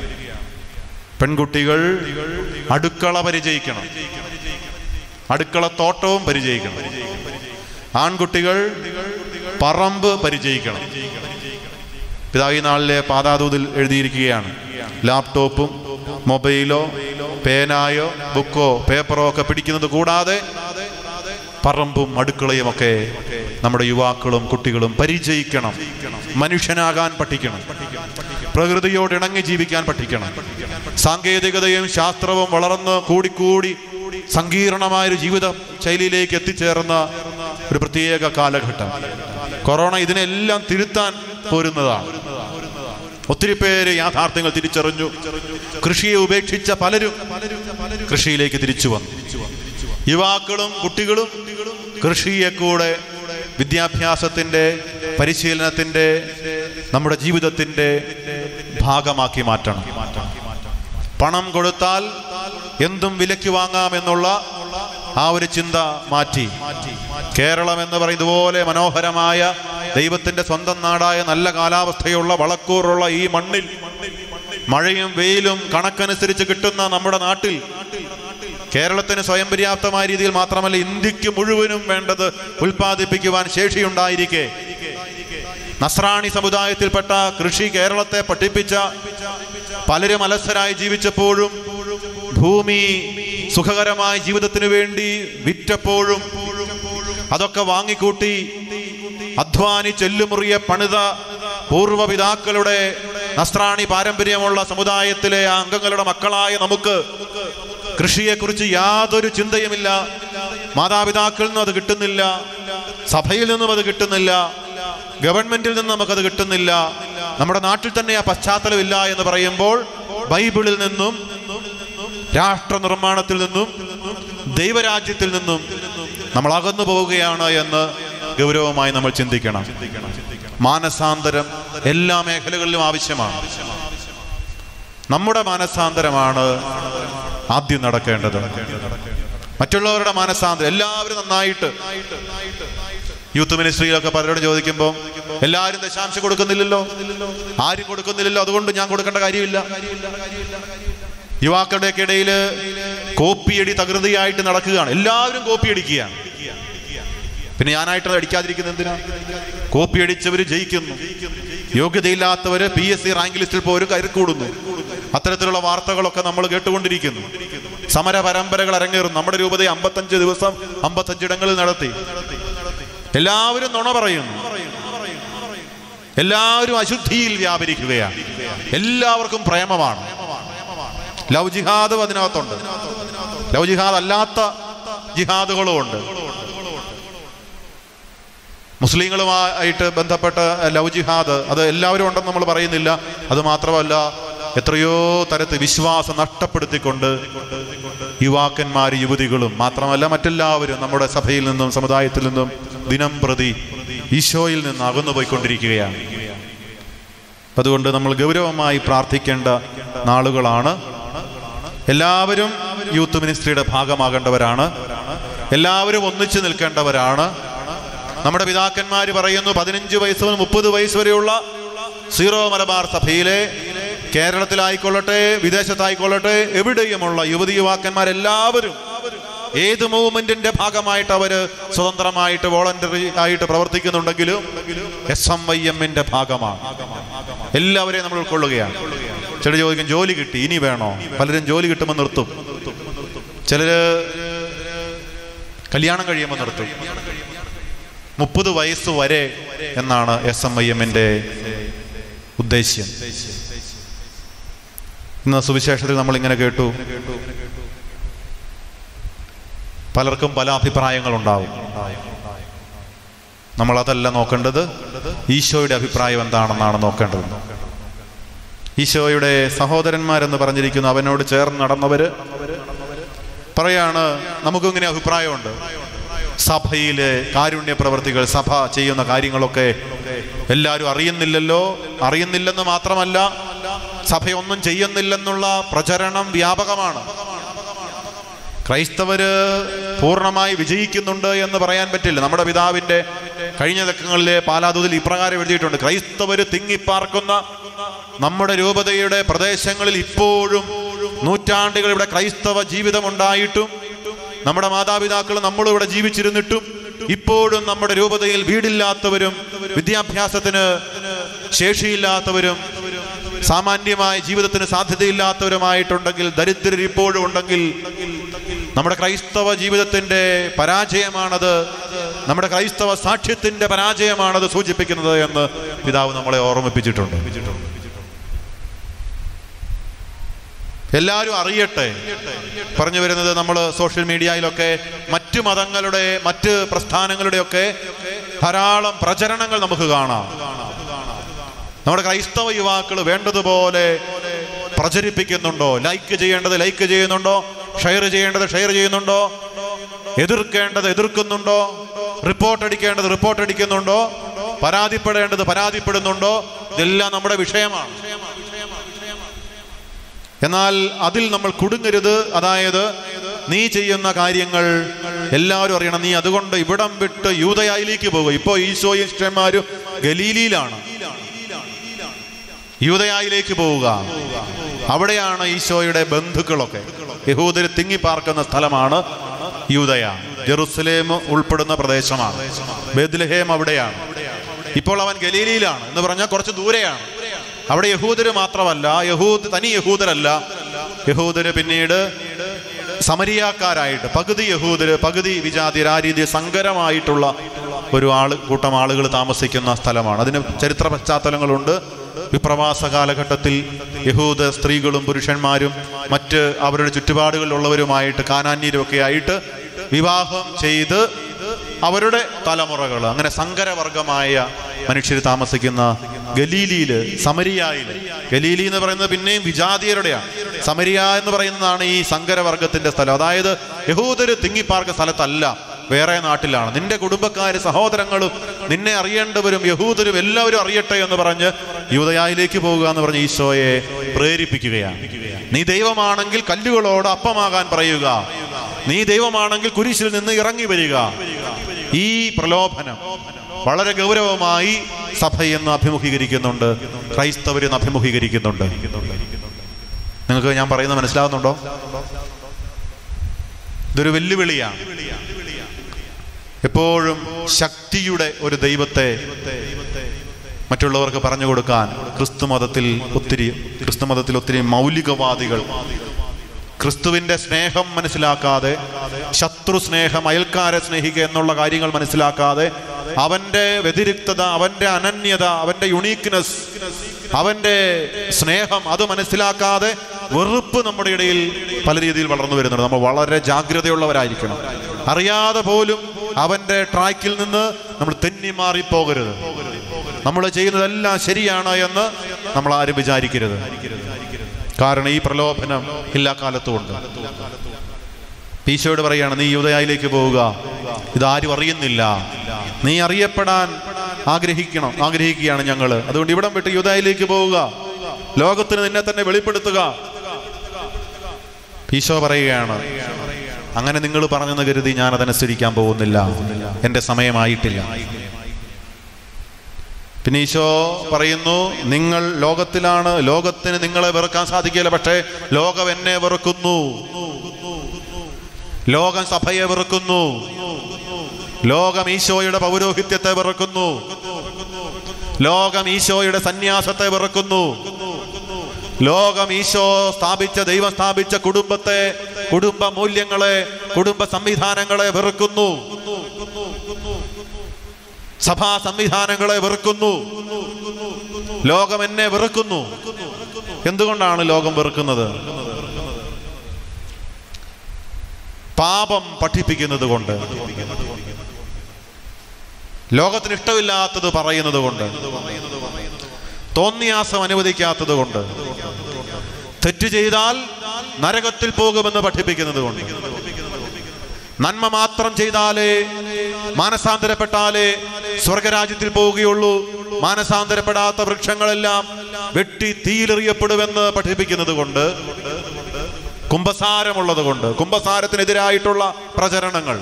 പെൺകുട്ടികൾ അടുക്കള പരിചയിക്കണം അടുക്കള തോട്ടവും പരിചയിക്കണം ആൺകുട്ടികൾ പറമ്പ് പരിചയിക്കണം പിതാവ് ഈ നാളിലെ പാതാതൂതിൽ എഴുതിയിരിക്കുകയാണ് ലാപ്ടോപ്പും മൊബൈലോ പേനായോ ബുക്കോ പേപ്പറോ ഒക്കെ പിടിക്കുന്നത് കൂടാതെ പറമ്പും അടുക്കളയും ഒക്കെ നമ്മുടെ യുവാക്കളും കുട്ടികളും പരിചയിക്കണം മനുഷ്യനാകാൻ പഠിക്കണം പ്രകൃതിയോട് ഇണങ്ങി ജീവിക്കാൻ പഠിക്കണം സാങ്കേതികതയും ശാസ്ത്രവും വളർന്ന് കൂടിക്കൂടി സങ്കീർണമായൊരു ജീവിത ശൈലിയിലേക്ക് എത്തിച്ചേർന്ന ഒരു പ്രത്യേക കാലഘട്ടം കൊറോണ ഇതിനെല്ലാം തിരുത്താൻ പോരുന്നതാണ് ഒത്തിരി പേര് യാഥാർത്ഥ്യങ്ങൾ തിരിച്ചറിഞ്ഞു കൃഷിയെ ഉപേക്ഷിച്ച പലരും കൃഷിയിലേക്ക് തിരിച്ചു വന്നു യുവാക്കളും കുട്ടികളും കൃഷിയെ കൂടെ വിദ്യാഭ്യാസത്തിന്റെ പരിശീലനത്തിന്റെ നമ്മുടെ ജീവിതത്തിന്റെ ഭാഗമാക്കി മാറ്റണം പണം കൊടുത്താൽ എന്തും വിലയ്ക്ക് വാങ്ങാമെന്നുള്ള ആ ഒരു ചിന്ത മാറ്റി കേരളം എന്ന് പറയുന്നത് പോലെ മനോഹരമായ ദൈവത്തിന്റെ സ്വന്തം നാടായ നല്ല കാലാവസ്ഥയുള്ള വളക്കൂറുള്ള ഈ മണ്ണിൽ മഴയും വെയിലും കണക്കനുസരിച്ച് കിട്ടുന്ന നമ്മുടെ നാട്ടിൽ കേരളത്തിന് സ്വയം പര്യാപ്തമായ രീതിയിൽ മാത്രമല്ല ഇന്ത്യക്ക് മുഴുവനും വേണ്ടത് ഉൽപ്പാദിപ്പിക്കുവാൻ ശേഷിയുണ്ടായിരിക്കെ നസ്രാണി സമുദായത്തിൽപ്പെട്ട കൃഷി കേരളത്തെ പഠിപ്പിച്ച പലരും അലസരായി ജീവിച്ചപ്പോഴും ഭൂമി സുഖകരമായ ജീവിതത്തിന് വേണ്ടി വിറ്റപ്പോഴും അതൊക്കെ വാങ്ങിക്കൂട്ടി അധ്വാനി ചെല്ലുമുറിയെ പണിത പൂർവ്വപിതാക്കളുടെ നസ്രാണി പാരമ്പര്യമുള്ള സമുദായത്തിലെ ആ അംഗങ്ങളുടെ മക്കളായ നമുക്ക് കൃഷിയെക്കുറിച്ച് യാതൊരു ചിന്തയുമില്ല മാതാപിതാക്കളിൽ നിന്നും അത് കിട്ടുന്നില്ല സഭയിൽ നിന്നും അത് കിട്ടുന്നില്ല ഗവൺമെന്റിൽ നിന്നും നമുക്കത് കിട്ടുന്നില്ല നമ്മുടെ നാട്ടിൽ തന്നെ ആ പശ്ചാത്തലമില്ല എന്ന് പറയുമ്പോൾ ബൈബിളിൽ നിന്നും രാഷ്ട്ര നിർമ്മാണത്തിൽ നിന്നും ദൈവരാജ്യത്തിൽ നിന്നും നമ്മൾ അകന്നു പോവുകയാണ് എന്ന് ഗൗരവമായി നമ്മൾ ചിന്തിക്കണം മാനസാന്തരം എല്ലാ മേഖലകളിലും ആവശ്യമാണ് നമ്മുടെ മാനസാന്തരമാണ് ആദ്യം നടക്കേണ്ടത് മറ്റുള്ളവരുടെ മാനസാന്തരം എല്ലാവരും നന്നായിട്ട് യൂത്ത് മിനിസ്ട്രിയിലൊക്കെ പലരോടും ചോദിക്കുമ്പോൾ എല്ലാവരും ദശാംശം കൊടുക്കുന്നില്ലല്ലോ ആരും കൊടുക്കുന്നില്ലല്ലോ അതുകൊണ്ട് ഞാൻ കൊടുക്കേണ്ട കാര്യമില്ല യുവാക്കളുടെയൊക്കെ ഇടയിൽ കോപ്പിയടി തകൃതിയായിട്ട് നടക്കുകയാണ് എല്ലാവരും കോപ്പിയടിക്കുകയാണ് പിന്നെ ഞാനായിട്ട് അത് അടിക്കാതിരിക്കുന്നത് എന്തിനാ കോപ്പി അടിച്ചവര് ജയിക്കുന്നു യോഗ്യതയില്ലാത്തവര് പി എസ് സി റാങ്ക് ലിസ്റ്റിൽ പോലും കയറി കൂടുന്നു അത്തരത്തിലുള്ള വാർത്തകളൊക്കെ നമ്മൾ കേട്ടുകൊണ്ടിരിക്കുന്നു സമര പരമ്പരകൾ അരങ്ങേറും നമ്മുടെ രൂപത അമ്പത്തഞ്ച് ദിവസം അമ്പത്തഞ്ചിടങ്ങളിൽ നടത്തി എല്ലാവരും നുണ പറയുന്നു എല്ലാവരും അശുദ്ധിയിൽ വ്യാപരിക്കുകയാണ് എല്ലാവർക്കും പ്രേമമാണ് ലവ് ജിഹാദും അതിനകത്തുണ്ട് ലവ് ജിഹാദ് അല്ലാത്ത ജിഹാദുകളും ഉണ്ട് മുസ്ലിങ്ങളുമായിട്ട് ബന്ധപ്പെട്ട ലവ് ജിഹാദ് അത് എല്ലാവരും ഉണ്ടെന്ന് നമ്മൾ പറയുന്നില്ല അത് മാത്രമല്ല എത്രയോ തരത്തിൽ വിശ്വാസം നഷ്ടപ്പെടുത്തിക്കൊണ്ട് യുവാക്കന്മാർ യുവതികളും മാത്രമല്ല മറ്റെല്ലാവരും നമ്മുടെ സഭയിൽ നിന്നും സമുദായത്തിൽ നിന്നും ദിനം പ്രതി ഈശോയിൽ നിന്ന് അകന്നു പോയിക്കൊണ്ടിരിക്കുകയാണ് അതുകൊണ്ട് നമ്മൾ ഗൗരവമായി പ്രാർത്ഥിക്കേണ്ട നാളുകളാണ് എല്ലാവരും യൂത്ത് മിനിസ്ട്രിയുടെ ഭാഗമാകേണ്ടവരാണ് എല്ലാവരും ഒന്നിച്ചു നിൽക്കേണ്ടവരാണ് നമ്മുടെ പിതാക്കന്മാർ പറയുന്നു പതിനഞ്ച് വയസ്സ് മുതൽ മുപ്പത് വയസ്സ് വരെയുള്ള സീറോ മലബാർ സഭയിലെ കേരളത്തിലായിക്കൊള്ളട്ടെ വിദേശത്തായിക്കൊള്ളട്ടെ എവിടെയുമുള്ള യുവതി യുവാക്കന്മാരെല്ലാവരും ഏത് മൂവ്മെന്റിന്റെ ഭാഗമായിട്ട് അവര് സ്വതന്ത്രമായിട്ട് വോളണ്ടറി ആയിട്ട് പ്രവർത്തിക്കുന്നുണ്ടെങ്കിലും എസ് എം വൈ എമ്മിന്റെ ഭാഗമാണ് എല്ലാവരെയും നമ്മൾ ഉൾക്കൊള്ളുകയാണ് ചില ചോദിക്കും ജോലി കിട്ടി ഇനി വേണോ പലരും ജോലി കിട്ടുമ്പോൾ നിർത്തും ചിലര് കല്യാണം കഴിയുമ്പോൾ നിർത്തും മുപ്പത് വയസ്സ് വരെ എന്നാണ് എസ് എം ഐ എമ്മിന്റെ ഉദ്ദേശ്യം ഇന്ന് സുവിശേഷത്തിൽ നമ്മൾ ഇങ്ങനെ കേട്ടു പലർക്കും പല അഭിപ്രായങ്ങളുണ്ടാവും നമ്മൾ അതല്ല നോക്കേണ്ടത് ഈശോയുടെ അഭിപ്രായം എന്താണെന്നാണ് നോക്കേണ്ടത് ഈശോയുടെ സഹോദരന്മാരെന്ന് പറഞ്ഞിരിക്കുന്നു അവനോട് ചേർന്ന് നടന്നവര് പറയാണ് നമുക്കും ഇങ്ങനെ അഭിപ്രായമുണ്ട് സഭയിലെ കാരുണ്യ പ്രവർത്തികൾ സഭ ചെയ്യുന്ന കാര്യങ്ങളൊക്കെ എല്ലാവരും അറിയുന്നില്ലല്ലോ അറിയുന്നില്ലെന്ന് മാത്രമല്ല സഭയൊന്നും ചെയ്യുന്നില്ലെന്നുള്ള പ്രചരണം വ്യാപകമാണ് ക്രൈസ്തവര് പൂർണ്ണമായി വിജയിക്കുന്നുണ്ട് എന്ന് പറയാൻ പറ്റില്ല നമ്മുടെ പിതാവിന്റെ കഴിഞ്ഞ ലക്കങ്ങളിലെ പാലാതൂതിൽ ഇപ്രകാരം എഴുതിയിട്ടുണ്ട് ക്രൈസ്തവര് തിങ്ങിപ്പാർക്കുന്ന നമ്മുടെ രൂപതയുടെ പ്രദേശങ്ങളിൽ ഇപ്പോഴും നൂറ്റാണ്ടുകൾ ഇവിടെ ക്രൈസ്തവ ജീവിതം ഉണ്ടായിട്ടും നമ്മുടെ മാതാപിതാക്കൾ നമ്മളും ഇവിടെ ജീവിച്ചിരുന്നിട്ടും ഇപ്പോഴും നമ്മുടെ രൂപതയിൽ വീടില്ലാത്തവരും വിദ്യാഭ്യാസത്തിന് ശേഷിയില്ലാത്തവരും സാമാന്യമായ ജീവിതത്തിന് സാധ്യതയില്ലാത്തവരുമായിട്ടുണ്ടെങ്കിൽ ദരിദ്രർ ഇപ്പോഴും ഉണ്ടെങ്കിൽ നമ്മുടെ ക്രൈസ്തവ ജീവിതത്തിന്റെ പരാജയമാണത് നമ്മുടെ ക്രൈസ്തവ സാക്ഷ്യത്തിന്റെ പരാജയമാണത് സൂചിപ്പിക്കുന്നത് എന്ന് പിതാവ് നമ്മളെ ഓർമ്മിപ്പിച്ചിട്ടുണ്ട് എല്ലാവരും അറിയട്ടെ പറഞ്ഞു വരുന്നത് നമ്മൾ സോഷ്യൽ മീഡിയയിലൊക്കെ മറ്റു മതങ്ങളുടെ മറ്റ് പ്രസ്ഥാനങ്ങളുടെയൊക്കെ ധാരാളം പ്രചരണങ്ങൾ നമുക്ക് കാണാം നമ്മുടെ ക്രൈസ്തവ യുവാക്കൾ വേണ്ടതുപോലെ പ്രചരിപ്പിക്കുന്നുണ്ടോ ലൈക്ക് ചെയ്യേണ്ടത് ലൈക്ക് ചെയ്യുന്നുണ്ടോ ഷെയർ ചെയ്യേണ്ടത് ഷെയർ ചെയ്യുന്നുണ്ടോ എതിർക്കേണ്ടത് എതിർക്കുന്നുണ്ടോ റിപ്പോർട്ട് അടിക്കേണ്ടത് റിപ്പോർട്ട് അടിക്കുന്നുണ്ടോ പരാതിപ്പെടേണ്ടത് പരാതിപ്പെടുന്നുണ്ടോ ഇതെല്ലാം നമ്മുടെ വിഷയമാണ് എന്നാൽ അതിൽ നമ്മൾ കുടുങ്ങരുത് അതായത് നീ ചെയ്യുന്ന കാര്യങ്ങൾ എല്ലാവരും അറിയണം നീ അതുകൊണ്ട് ഇവിടം വിട്ട് യൂതയായിലേക്ക് പോകുക ഇപ്പോ ഈശോയും ശിഷ്യന്മാരും ഗലീലിയിലാണ് യൂതയായിലേക്ക് പോവുക അവിടെയാണ് ഈശോയുടെ ബന്ധുക്കളൊക്കെ യഹൂദര് തിങ്ങിപ്പാർക്കുന്ന സ്ഥലമാണ് യൂതയ ജെറുസലേം ഉൾപ്പെടുന്ന പ്രദേശമാണ് ബേദ്ലഹേം അവിടെയാണ് ഇപ്പോൾ അവൻ ഗലീലിയിലാണ് എന്ന് പറഞ്ഞാൽ കുറച്ച് ദൂരെയാണ് അവിടെ യഹൂദര് മാത്രമല്ല യഹൂദ് തനി യഹൂദരല്ല യഹൂദര് പിന്നീട് സമരിയാക്കാരായിട്ട് പകുതി യഹൂദര് പകുതി വിജാതിയർ ആ രീതിയിൽ സങ്കരമായിട്ടുള്ള ഒരു ആള് കൂട്ടം ആളുകൾ താമസിക്കുന്ന സ്ഥലമാണ് അതിന് ചരിത്ര പശ്ചാത്തലങ്ങളുണ്ട് വിപ്രവാസ കാലഘട്ടത്തിൽ യഹൂദ സ്ത്രീകളും പുരുഷന്മാരും മറ്റ് അവരുടെ ചുറ്റുപാടുകളിലുള്ളവരുമായിട്ട് കാനാന്യരുമൊക്കെ ആയിട്ട് വിവാഹം ചെയ്ത് അവരുടെ തലമുറകൾ അങ്ങനെ സങ്കരവർഗമായ മനുഷ്യർ താമസിക്കുന്ന ഗലീലിയില് സമരിയായില് ഗലീലി എന്ന് പറയുന്നത് പിന്നെയും വിജാതിയരുടെയാണ് സമരിയ എന്ന് പറയുന്നതാണ് ഈ സങ്കരവർഗത്തിന്റെ സ്ഥലം അതായത് യഹൂദര് തിങ്ങിപ്പാർക്ക സ്ഥലത്തല്ല വേറെ നാട്ടിലാണ് നിന്റെ കുടുംബക്കാര് സഹോദരങ്ങളും നിന്നെ അറിയേണ്ടവരും യഹൂദരും എല്ലാവരും അറിയട്ടെ എന്ന് പറഞ്ഞ് യൂതയായിലേക്ക് പോവുക എന്ന് പറഞ്ഞ് ഈശോയെ പ്രേരിപ്പിക്കുകയാണ് നീ ദൈവമാണെങ്കിൽ കല്ലുകളോട് അപ്പമാകാൻ പറയുക നീ ദൈവമാണെങ്കിൽ കുരിശിൽ നിന്ന് ഇറങ്ങി വരിക ഈ പ്രലോഭനം വളരെ ഗൗരവമായി സഭ എന്ന് അഭിമുഖീകരിക്കുന്നുണ്ട് ക്രൈസ്തവരെന്ന് അഭിമുഖീകരിക്കുന്നുണ്ട് നിങ്ങൾക്ക് ഞാൻ പറയുന്നത് മനസ്സിലാവുന്നുണ്ടോ ഇതൊരു വെല്ലുവിളിയാണ് എപ്പോഴും ശക്തിയുടെ ഒരു ദൈവത്തെ മറ്റുള്ളവർക്ക് പറഞ്ഞു കൊടുക്കാൻ ക്രിസ്തു മതത്തിൽ ഒത്തിരി ക്രിസ്തു മതത്തിൽ ഒത്തിരി മൗലികവാദികൾ ക്രിസ്തുവിന്റെ സ്നേഹം മനസ്സിലാക്കാതെ ശത്രു സ്നേഹം അയൽക്കാരെ സ്നേഹിക്കുക എന്നുള്ള കാര്യങ്ങൾ മനസ്സിലാക്കാതെ അവന്റെ വ്യതിരിക്തത അവന്റെ അനന്യത അവന്റെ യുണീക്ക്നെസ് അവന്റെ സ്നേഹം അത് മനസ്സിലാക്കാതെ വെറുപ്പ് നമ്മുടെ ഇടയിൽ പല രീതിയിൽ വളർന്നു വരുന്നുണ്ട് നമ്മൾ വളരെ ജാഗ്രതയുള്ളവരായിരിക്കണം അറിയാതെ പോലും അവന്റെ ട്രാക്കിൽ നിന്ന് നമ്മൾ തെന്നി മാറിപ്പോകരുത് നമ്മൾ ചെയ്യുന്നതെല്ലാം ശരിയാണ് എന്ന് നമ്മൾ ആരും വിചാരിക്കരുത് കാരണം ഈ പ്രലോഭനം എല്ലാ കാലത്തും ഉണ്ട് ഈശോയോട് പറയാണ് നീ യൂതയായിലേക്ക് പോവുക ഇതാരും അറിയുന്നില്ല നീ അറിയപ്പെടാൻ ആഗ്രഹിക്കണം ആഗ്രഹിക്കുകയാണ് ഞങ്ങൾ അതുകൊണ്ട് ഇവിടം വിട്ട് യൂതയായിലേക്ക് പോവുക ലോകത്തിന് നിന്നെ തന്നെ വെളിപ്പെടുത്തുക ഈശോ പറയുകയാണ് അങ്ങനെ നിങ്ങൾ പറഞ്ഞെന്ന് കരുതി ഞാൻ അതനുസരിക്കാൻ പോകുന്നില്ല എൻ്റെ സമയമായിട്ടില്ല പിന്നെ ഈശോ പറയുന്നു നിങ്ങൾ ലോകത്തിലാണ് ലോകത്തിന് നിങ്ങളെ വെറുക്കാൻ സാധിക്കില്ല പക്ഷേ ലോകം എന്നെ വെറുക്കുന്നു ലോകം സഭയെ വെറുക്കുന്നു ലോകം ഈശോയുടെ പൗരോഹിത്യത്തെ വെറുക്കുന്നു ലോകം ഈശോയുടെ സന്യാസത്തെ വെറുക്കുന്നു ലോകം ഈശോ സ്ഥാപിച്ച ദൈവം സ്ഥാപിച്ച കുടുംബത്തെ കുടുംബ മൂല്യങ്ങളെ കുടുംബ സംവിധാനങ്ങളെ വെറുക്കുന്നു സഭാ സംവിധാനങ്ങളെ വെറുക്കുന്നു ലോകം എന്നെ വെറുക്കുന്നു എന്തുകൊണ്ടാണ് ലോകം വെറുക്കുന്നത് പാപം പഠിപ്പിക്കുന്നത് കൊണ്ട് ലോകത്തിന് ഇഷ്ടമില്ലാത്തത് പറയുന്നത് കൊണ്ട് തോന്നിയാസം അനുവദിക്കാത്തത് കൊണ്ട് തെറ്റ് ചെയ്താൽ നരകത്തിൽ പോകുമെന്ന് പഠിപ്പിക്കുന്നത് കൊണ്ട് നന്മ മാത്രം ചെയ്താലേ മാനസാന്തരപ്പെട്ടാലേ സ്വർഗരാജ്യത്തിൽ പോവുകയുള്ളൂ മാനസാന്തരപ്പെടാത്ത വൃക്ഷങ്ങളെല്ലാം വെട്ടി തീയിലെറിയപ്പെടുമെന്ന് പഠിപ്പിക്കുന്നത് കൊണ്ട് കുംഭസാരമുള്ളത് കൊണ്ട് കുംഭസാരത്തിനെതിരായിട്ടുള്ള പ്രചരണങ്ങൾ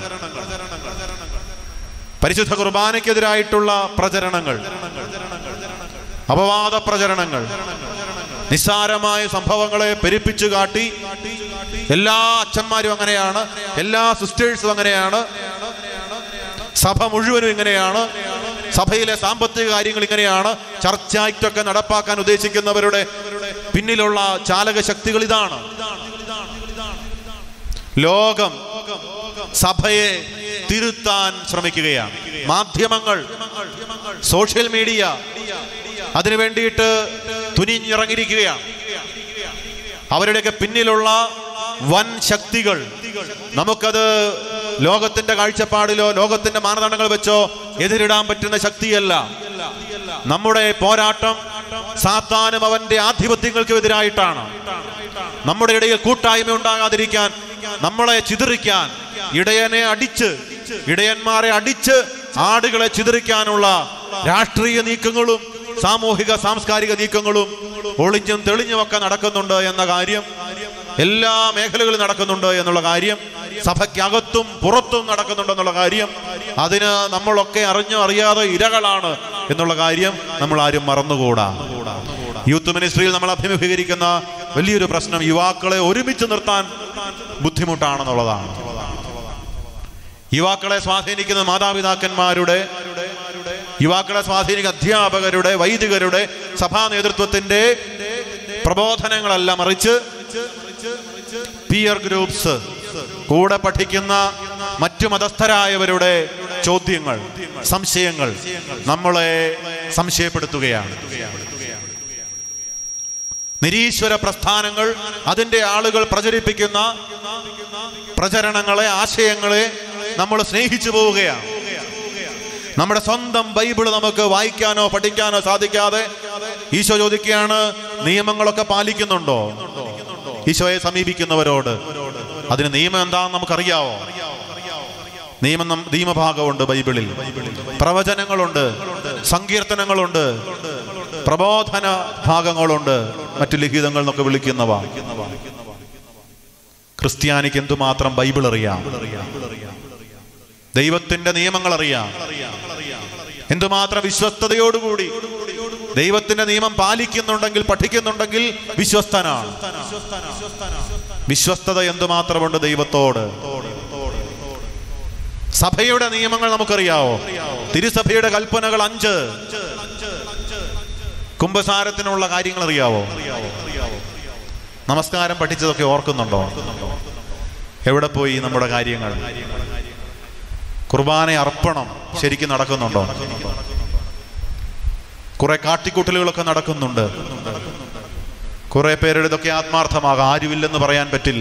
പരിശുദ്ധ കുർബാനയ്ക്കെതിരായിട്ടുള്ള പ്രചരണങ്ങൾ അപവാദ പ്രചരണങ്ങൾ നിസ്സാരമായ സംഭവങ്ങളെ പെരുപ്പിച്ചു കാട്ടി എല്ലാ അച്ഛന്മാരും അങ്ങനെയാണ് എല്ലാ സിസ്റ്റേഴ്സും അങ്ങനെയാണ് സഭ മുഴുവനും ഇങ്ങനെയാണ് സഭയിലെ സാമ്പത്തിക കാര്യങ്ങൾ ഇങ്ങനെയാണ് ചർച്ച് ആക്ട് ഒക്കെ നടപ്പാക്കാൻ ഉദ്ദേശിക്കുന്നവരുടെ പിന്നിലുള്ള ചാലക ശക്തികൾ ഇതാണ് ലോകം സഭയെ തിരുത്താൻ ശ്രമിക്കുകയാണ് മാധ്യമങ്ങൾ സോഷ്യൽ മീഡിയ അതിനു വേണ്ടിയിട്ട് തുനിഞ്ഞിറങ്ങിയിരിക്കുകയാണ് അവരുടെയൊക്കെ പിന്നിലുള്ള വൻ ശക്തികൾ നമുക്കത് ലോകത്തിന്റെ കാഴ്ചപ്പാടിലോ ലോകത്തിന്റെ മാനദണ്ഡങ്ങൾ വെച്ചോ എതിരിടാൻ പറ്റുന്ന ശക്തിയല്ല നമ്മുടെ പോരാട്ടം സാത്താനും അവന്റെ ആധിപത്യങ്ങൾക്ക് എതിരായിട്ടാണ് നമ്മുടെ ഇടയിൽ കൂട്ടായ്മ ഉണ്ടാകാതിരിക്കാൻ നമ്മളെ ചിതറിക്കാൻ ഇടയനെ അടിച്ച് ഇടയന്മാരെ അടിച്ച് ആടുകളെ ചിതറിക്കാനുള്ള രാഷ്ട്രീയ നീക്കങ്ങളും സാമൂഹിക സാംസ്കാരിക നീക്കങ്ങളും ഒളിഞ്ഞും തെളിഞ്ഞുമൊക്കെ നടക്കുന്നുണ്ട് എന്ന കാര്യം എല്ലാ മേഖലകളിലും നടക്കുന്നുണ്ട് എന്നുള്ള കാര്യം സഭയ്ക്കകത്തും പുറത്തും നടക്കുന്നുണ്ടെന്നുള്ള കാര്യം അതിന് നമ്മളൊക്കെ അറിഞ്ഞോ അറിയാതെ ഇരകളാണ് എന്നുള്ള കാര്യം നമ്മൾ ആരും മറന്നുകൂടാ യൂത്ത് മിനിസ്ട്രിയിൽ നമ്മൾ അഭിമുഖീകരിക്കുന്ന വലിയൊരു പ്രശ്നം യുവാക്കളെ ഒരുമിച്ച് നിർത്താൻ ബുദ്ധിമുട്ടാണെന്നുള്ളതാണ് യുവാക്കളെ സ്വാധീനിക്കുന്ന മാതാപിതാക്കന്മാരുടെ യുവാക്കളെ സ്വാധീനിക്കുന്ന അധ്യാപകരുടെ വൈദികരുടെ സഭാ നേതൃത്വത്തിന്റെ പ്രബോധനങ്ങളല്ല മറിച്ച് പിയർ ഗ്രൂപ്പ്സ് കൂടെ പഠിക്കുന്ന മറ്റു മതസ്ഥരായവരുടെ ചോദ്യങ്ങൾ സംശയങ്ങൾ നമ്മളെ സംശയപ്പെടുത്തുകയാണ് നിരീശ്വര പ്രസ്ഥാനങ്ങൾ അതിന്റെ ആളുകൾ പ്രചരിപ്പിക്കുന്ന പ്രചരണങ്ങളെ ആശയങ്ങളെ നമ്മൾ സ്നേഹിച്ചു പോവുകയാണ് നമ്മുടെ സ്വന്തം ബൈബിള് നമുക്ക് വായിക്കാനോ പഠിക്കാനോ സാധിക്കാതെ ഈശോ ചോദിക്കുകയാണ് നിയമങ്ങളൊക്കെ പാലിക്കുന്നുണ്ടോ ഈശോയെ സമീപിക്കുന്നവരോട് അതിന് നിയമം എന്താണെന്ന് നമുക്കറിയാവോ നിയമം നം- നിയമഭാഗമുണ്ട് ബൈബിളിൽ പ്രവചനങ്ങളുണ്ട് സങ്കീർത്തനങ്ങളുണ്ട് പ്രബോധന ഭാഗങ്ങളുണ്ട് മറ്റു ലിഖിതങ്ങൾ എന്നൊക്കെ വിളിക്കുന്നവ ക്രിസ്ത്യാനിക്ക് എന്തുമാത്രം ബൈബിൾ അറിയാം ദൈവത്തിന്റെ നിയമങ്ങൾ അറിയാം എന്തുമാത്രം വിശ്വസ്തയോടുകൂടി ദൈവത്തിന്റെ നിയമം പാലിക്കുന്നുണ്ടെങ്കിൽ പഠിക്കുന്നുണ്ടെങ്കിൽ വിശ്വസ്തനാണ് വിശ്വസ്തത എന്തുമാത്രമുണ്ട് ദൈവത്തോട് സഭയുടെ നിയമങ്ങൾ നമുക്കറിയാവോ തിരുസഭയുടെ കൽപ്പനകൾ അഞ്ച് കുംഭസാരത്തിനുള്ള കാര്യങ്ങൾ അറിയാവോ നമസ്കാരം പഠിച്ചതൊക്കെ ഓർക്കുന്നുണ്ടോ എവിടെ പോയി നമ്മുടെ കാര്യങ്ങൾ കുർബാന അർപ്പണം ശരിക്കും നടക്കുന്നുണ്ടോ കുറെ കാട്ടിക്കൂട്ടലുകളൊക്കെ നടക്കുന്നുണ്ട് കുറെ പേരുടെ ഇതൊക്കെ ആത്മാർത്ഥമാകാം ആരുമില്ലെന്ന് പറയാൻ പറ്റില്ല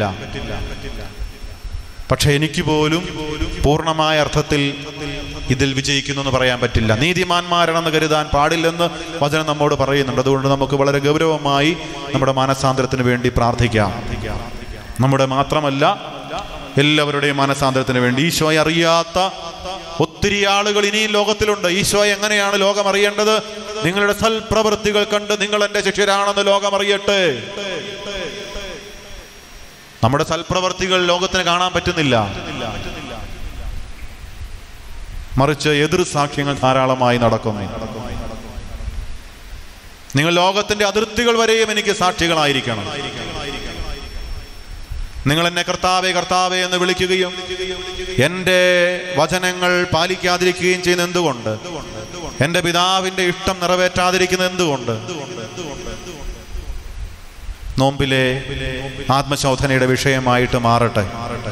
പക്ഷെ എനിക്ക് പോലും പൂർണ്ണമായ അർത്ഥത്തിൽ ഇതിൽ വിജയിക്കുന്നു എന്ന് പറയാൻ പറ്റില്ല നീതിമാന്മാരാണെന്ന് കരുതാൻ പാടില്ലെന്ന് വചനം നമ്മോട് പറയുന്നുണ്ട് അതുകൊണ്ട് നമുക്ക് വളരെ ഗൗരവമായി നമ്മുടെ മാനസാന്തരത്തിന് വേണ്ടി പ്രാർത്ഥിക്കാം നമ്മുടെ മാത്രമല്ല എല്ലാവരുടെയും മാനസാന്തരത്തിന് വേണ്ടി ഈശോയെ അറിയാത്ത ഒത്തിരി ആളുകൾ ഇനിയും ലോകത്തിലുണ്ട് ഈശോയെ എങ്ങനെയാണ് ലോകം അറിയേണ്ടത് നിങ്ങളുടെ സൽപ്രവൃത്തികൾ കണ്ട് നിങ്ങൾ എൻ്റെ ശിഷ്യരാണെന്ന് ലോകം അറിയട്ടെ നമ്മുടെ സൽപ്രവർത്തികൾ ലോകത്തിന് കാണാൻ പറ്റുന്നില്ല മറിച്ച് എതിർ സാക്ഷ്യങ്ങൾ ധാരാളമായി നടക്കുന്നു നിങ്ങൾ ലോകത്തിന്റെ അതിർത്തികൾ വരെയും എനിക്ക് സാക്ഷികളായിരിക്കണം നിങ്ങൾ എന്നെ കർത്താവെ കർത്താവെ എന്ന് വിളിക്കുകയും എൻ്റെ വചനങ്ങൾ പാലിക്കാതിരിക്കുകയും ചെയ്യുന്ന എന്തുകൊണ്ട് എൻ്റെ പിതാവിൻ്റെ ഇഷ്ടം നിറവേറ്റാതിരിക്കുന്ന എന്തുകൊണ്ട് നോമ്പിലെ ആത്മശോധനയുടെ വിഷയമായിട്ട് മാറട്ടെ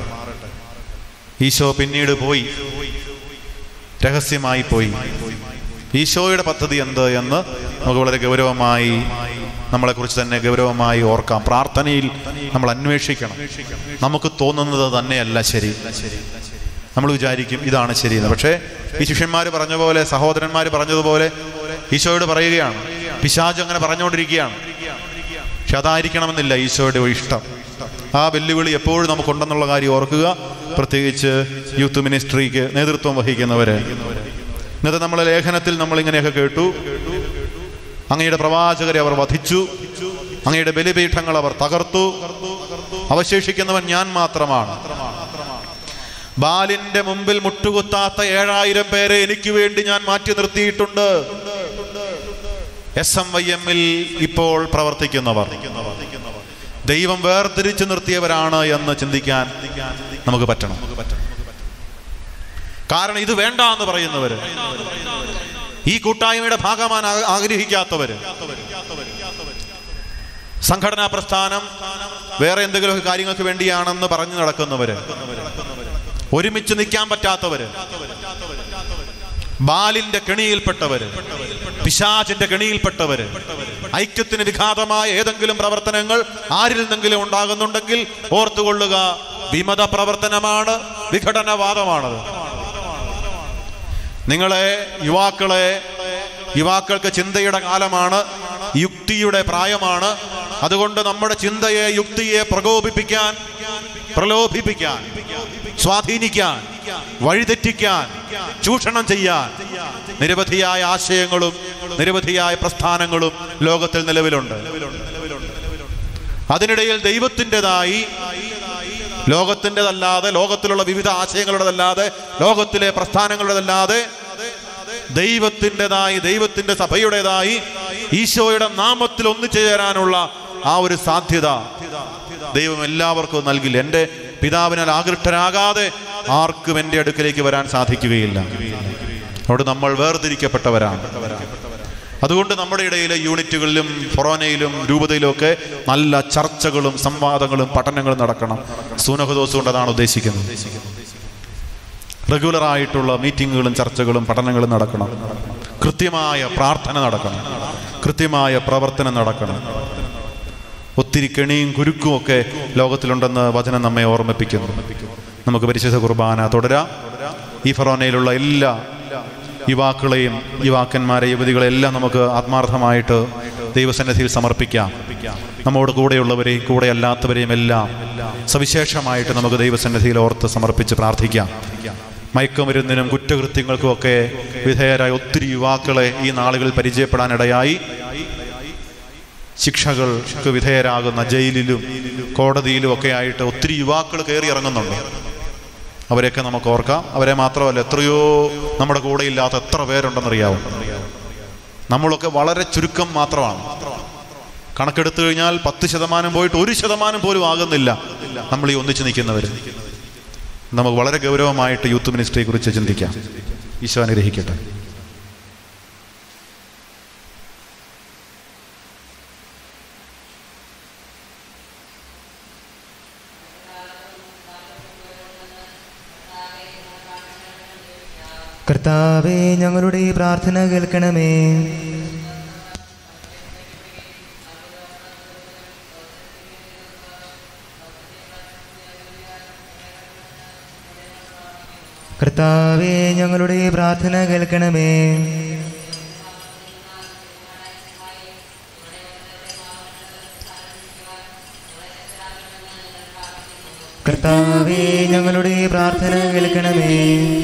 ഈശോ പിന്നീട് പോയി രഹസ്യമായി പോയി ഈശോയുടെ പദ്ധതി എന്ത് എന്ന് നമുക്ക് വളരെ ഗൗരവമായി നമ്മളെക്കുറിച്ച് തന്നെ ഗൗരവമായി ഓർക്കാം പ്രാർത്ഥനയിൽ നമ്മൾ അന്വേഷിക്കണം നമുക്ക് തോന്നുന്നത് തന്നെയല്ല ശരി നമ്മൾ വിചാരിക്കും ഇതാണ് ശരിയെന്ന് പക്ഷേ ഈ ശിഷ്യന്മാർ പറഞ്ഞ പോലെ സഹോദരന്മാർ പറഞ്ഞതുപോലെ ഈശോയോട് പറയുകയാണ് പിശാജ് അങ്ങനെ പറഞ്ഞുകൊണ്ടിരിക്കുകയാണ് പക്ഷെ അതായിരിക്കണമെന്നില്ല ഈശോയുടെ ഇഷ്ടം ആ വെല്ലുവിളി എപ്പോഴും നമുക്കുണ്ടെന്നുള്ള കാര്യം ഓർക്കുക പ്രത്യേകിച്ച് യൂത്ത് മിനിസ്ട്രിക്ക് നേതൃത്വം വഹിക്കുന്നവര് ഇന്നത്തെ നമ്മളെ ലേഖനത്തിൽ നമ്മൾ ഇങ്ങനെയൊക്കെ കേട്ടു അങ്ങയുടെ പ്രവാചകരെ അവർ വധിച്ചു അങ്ങയുടെ ബലിപീഠങ്ങൾ അവർ തകർത്തു അവശേഷിക്കുന്നവൻ ഞാൻ മാത്രമാണ് ബാലിന്റെ മുമ്പിൽ മുട്ടുകുത്താത്ത ഏഴായിരം പേരെ എനിക്ക് വേണ്ടി ഞാൻ മാറ്റി നിർത്തിയിട്ടുണ്ട് എസ് എം വൈ എമ്മിൽ ഇപ്പോൾ പ്രവർത്തിക്കുന്നവർ ദൈവം വേർതിരിച്ചു നിർത്തിയവരാണ് എന്ന് ചിന്തിക്കാൻ നമുക്ക് പറ്റണം കാരണം ഇത് വേണ്ട എന്ന് പറയുന്നവര് ഈ കൂട്ടായ്മയുടെ ഭാഗമാൻ ആ- ആഗ്രഹിക്കാത്തവര് സംഘടനാ പ്രസ്ഥാനം വേറെ എന്തെങ്കിലും കാര്യങ്ങൾക്ക് വേണ്ടിയാണെന്ന് പറഞ്ഞു നടക്കുന്നവര് ഒരുമിച്ച് നിൽക്കാൻ പറ്റാത്തവര് ബാലിന്റെ കെണിയിൽപ്പെട്ടവര് പിശാചിന്റെ കെണിയിൽപ്പെട്ടവര് ഐക്യത്തിന് വിഘാതമായ ഏതെങ്കിലും പ്രവർത്തനങ്ങൾ ആരിൽ നിന്നെങ്കിലും ഉണ്ടാകുന്നുണ്ടെങ്കിൽ ഓർത്തുകൊള്ളുക വിമത പ്രവർത്തനമാണ് വിഘടനവാദമാണത് നിങ്ങളെ യുവാക്കളെ യുവാക്കൾക്ക് ചിന്തയുടെ കാലമാണ് യുക്തിയുടെ പ്രായമാണ് അതുകൊണ്ട് നമ്മുടെ ചിന്തയെ യുക്തിയെ പ്രകോപിപ്പിക്കാൻ പ്രലോഭിപ്പിക്കാൻ സ്വാധീനിക്കാൻ വഴിതെറ്റിക്കാൻ ചൂഷണം ചെയ്യാൻ നിരവധിയായ ആശയങ്ങളും നിരവധിയായ പ്രസ്ഥാനങ്ങളും ലോകത്തിൽ നിലവിലുണ്ട് അതിനിടയിൽ ദൈവത്തിൻ്റെതായി ലോകത്തിൻ്റെതല്ലാതെ ലോകത്തിലുള്ള വിവിധ ആശയങ്ങളുടേതല്ലാതെ ലോകത്തിലെ പ്രസ്ഥാനങ്ങളുടേതല്ലാതെ ദൈവത്തിൻ്റെതായി ദൈവത്തിൻ്റെ സഭയുടേതായി ഈശോയുടെ നാമത്തിൽ ഒന്നിച്ചു ചേരാനുള്ള ആ ഒരു സാധ്യത ദൈവം എല്ലാവർക്കും നൽകില്ല എൻ്റെ പിതാവിനാൽ ആകൃഷ്ടരാകാതെ ആർക്കും എൻ്റെ അടുക്കലേക്ക് വരാൻ സാധിക്കുകയില്ല അവിടെ നമ്മൾ വേർതിരിക്കപ്പെട്ടവരാണ് അതുകൊണ്ട് നമ്മുടെ ഇടയിലെ യൂണിറ്റുകളിലും ഫൊറോനയിലും രൂപതയിലും ഒക്കെ നല്ല ചർച്ചകളും സംവാദങ്ങളും പഠനങ്ങളും നടക്കണം സൂനഹദോസ് കൊണ്ട് അതാണ് ഉദ്ദേശിക്കുന്നത് റെഗുലർ ആയിട്ടുള്ള മീറ്റിങ്ങുകളും ചർച്ചകളും പഠനങ്ങളും നടക്കണം കൃത്യമായ പ്രാർത്ഥന നടക്കണം കൃത്യമായ പ്രവർത്തനം നടക്കണം ഒത്തിരി കെണിയും കുരുക്കും ഒക്കെ ലോകത്തിലുണ്ടെന്ന് വചനം നമ്മെ ഓർമ്മിപ്പിക്കുന്നു നമുക്ക് പരിശുദ്ധ കുർബാന തുടരാം ഈ ഫറോനയിലുള്ള എല്ലാ യുവാക്കളെയും യുവാക്കന്മാരെ യുവതികളെ എല്ലാം നമുക്ക് ആത്മാർത്ഥമായിട്ട് ദൈവസന്നിധിയിൽ സമർപ്പിക്കാം നമ്മോട് കൂടെയുള്ളവരെയും കൂടെ അല്ലാത്തവരെയും എല്ലാം സവിശേഷമായിട്ട് നമുക്ക് ദൈവസന്നിധിയിൽ ഓർത്ത് സമർപ്പിച്ച് പ്രാർത്ഥിക്കാം മയക്കുമരുന്നിനും കുറ്റകൃത്യങ്ങൾക്കും ഒക്കെ വിധേയരായ ഒത്തിരി യുവാക്കളെ ഈ നാളുകളിൽ പരിചയപ്പെടാനിടയായി ശിക്ഷകൾക്ക് വിധേയരാകുന്ന ജയിലിലും കോടതിയിലും ഒക്കെ ആയിട്ട് ഒത്തിരി യുവാക്കൾ കയറി ഇറങ്ങുന്നുണ്ട് അവരെയൊക്കെ നമുക്ക് ഓർക്കാം അവരെ മാത്രമല്ല എത്രയോ നമ്മുടെ കൂടെ ഇല്ലാത്ത എത്ര പേരുണ്ടെന്നറിയാവും നമ്മളൊക്കെ വളരെ ചുരുക്കം മാത്രമാണ് കണക്കെടുത്തു കഴിഞ്ഞാൽ പത്ത് ശതമാനം പോയിട്ട് ഒരു ശതമാനം പോലും ആകുന്നില്ല നമ്മൾ ഈ ഒന്നിച്ച് നിൽക്കുന്നവർ നമുക്ക് വളരെ ഗൗരവമായിട്ട് യൂത്ത് മിനിസ്ട്രിയെ കുറിച്ച് ചിന്തിക്കാം ഈശോ അനുഗ്രഹിക്കട്ടെ കർത്താവെ ഞങ്ങളുടെ ഈ പ്രാർത്ഥന കേൾക്കണമേ കർത്താവെ ഞങ്ങളുടെ ഈ പ്രാർത്ഥന കേൾക്കണമേ കർത്താവെ ഞങ്ങളുടെ ഈ പ്രാർത്ഥന കേൾക്കണമേ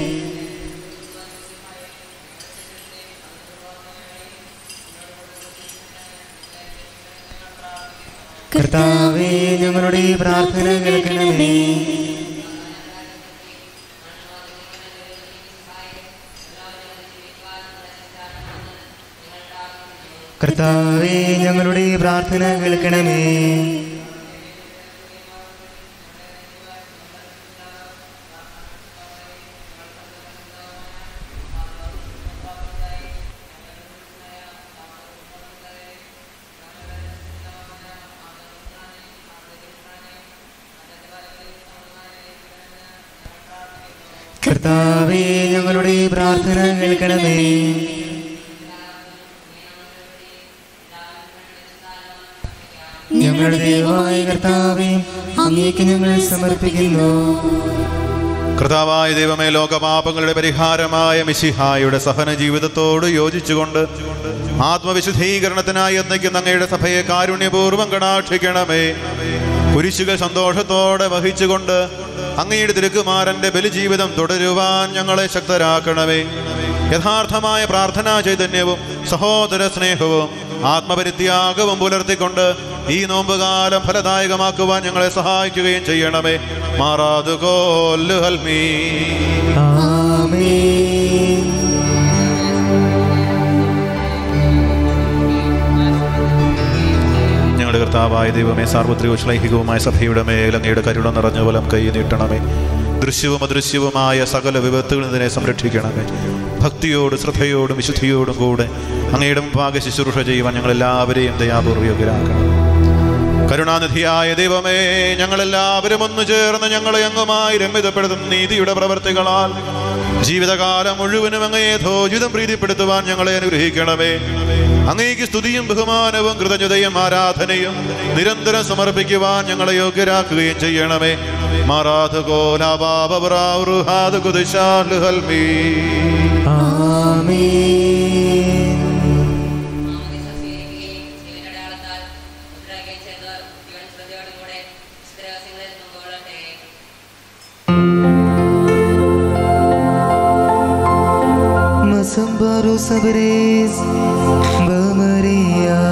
കർത്താവെ ഞങ്ങളുടെ ഈ പ്രാർത്ഥന കേൾക്കണമേ കർത്താവെ ഞങ്ങളുടെ ഈ പ്രാർത്ഥന കേൾക്കണമേ കർത്താവെ ഞങ്ങളുടെ ഈ പ്രാർത്ഥന കേൾക്കണമേ ഞങ്ങളുടെ ദൈവമായ കർത്താവെ അങ്ങേക്ക് ഞങ്ങൾ സമർപ്പിക്കുന്നു കർത്താവായ ദൈവമേ ലോകപാപങ്ങളുടെ പരിഹാരമായ മിശിഹായുടെ സഹന ജീവിതത്തോട് യോജിച്ചുകൊണ്ട് ആത്മവിശുദ്ധീകരണത്തിനായി യത്നിക്കുന്ന അങ്ങയുടെ സഭയെ കാരുണ്യപൂർവ്വം കടാക്ഷിക്കണമേ കുരിശുകൾ സന്തോഷത്തോടെ വഹിച്ചുകൊണ്ട് അങ്ങയുടെ തിരുക്കുമാരന്റെ ബലിജീവിതം തുടരുവാൻ ഞങ്ങളെ ശക്തരാക്കണമേ യഥാർത്ഥമായ പ്രാർത്ഥനാ ചൈതന്യവും സഹോദര സ്നേഹവും ആത്മപരിത്യാഗവും പുലർത്തിക്കൊണ്ട് ഈ നോമ്പുകാലം ഫലദായകമാക്കുവാൻ ഞങ്ങളെ സഹായിക്കുകയും ചെയ്യണമേ മാറാതുകോല്ലു ഹൽമീ ആമേൻ ഞങ്ങളുടെ കർത്താവായ ദൈവമേ സാർവത്രികവും ശ്ലൈഹികവുമായ സഭയുടെ മേൽ അങ്ങയുടെ കരുണ നിറഞ്ഞ ബലം കൈ നീട്ടണമേ ദൃശ്യവും അദൃശ്യവുമായ സകല വിപത്തുകളിൽ ഇതിനെ സംരക്ഷിക്കണമേ ഭക്തിയോടും ശ്രദ്ധയോടും വിശുദ്ധിയോടും കൂടെ അങ്ങയുടെ മുമ്പാകെ ശുശ്രൂഷ ചെയ്യുവാൻ ഞങ്ങളെല്ലാവരെയും ദയാപൂർവ്വകരാക്കണം കരുണാനിധിയായ ദൈവമേ ഞങ്ങളെല്ലാവരും ഒന്നു ചേർന്ന് ഞങ്ങളെ അങ്ങുമായി രമ്യതപ്പെടുത്തുന്ന നീതിയുടെ പ്രവർത്തികളാൽ ജീവിതകാലം മുഴുവനും അങ്ങയെ ധോജിതം പ്രീതിപ്പെടുത്തുവാൻ ഞങ്ങളെ അനുഗ്രഹിക്കണമേ അങ്ങേക്ക് സ്തുതിയും ബഹുമാനവും കൃതജ്ഞതയും ആരാധനയും നിരന്തരം സമർപ്പിക്കുവാൻ ഞങ്ങളെ യോഗ്യരാക്കുകയും ചെയ്യണമേ മാറാധകോലാബാബറാഹൽമീ ആമേൻ Masambaro sabres Bamaria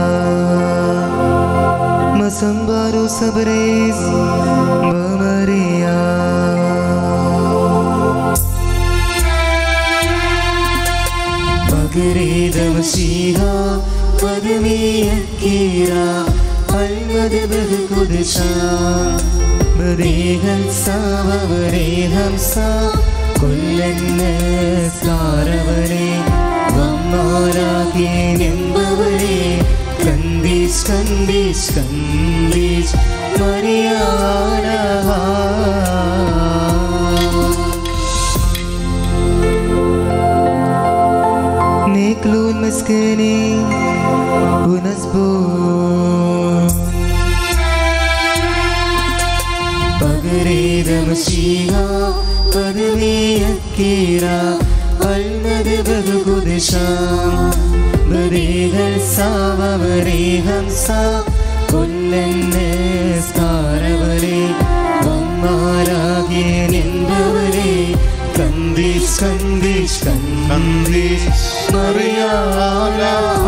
Masambaro sabres Bamaria Magreda Masiha Padmiya Kira Almad Bahkudisha Badehal Savavareham Sa കൊല്ലെന്ന് സാരവരെ വമ്മാരാകെ നെമ്പവരെ കന്തീഷ് കന്തീഷ് കന്തീഷ് മറിയാന ناكلوا المسكنة ونسبون പകരേത മഷീഹ പദവിയക്കീറ അൽമദ് ബഹുകുദിശാം ബരേഹൽ സാവവരേഹം സാ കൊല്ലെന്ന് സ്കാരവരെ വമ്മാരാകെ നിന്നവരെ കന്തീഷ് കന്തീഷ് കന്തീഷ് മറിയാല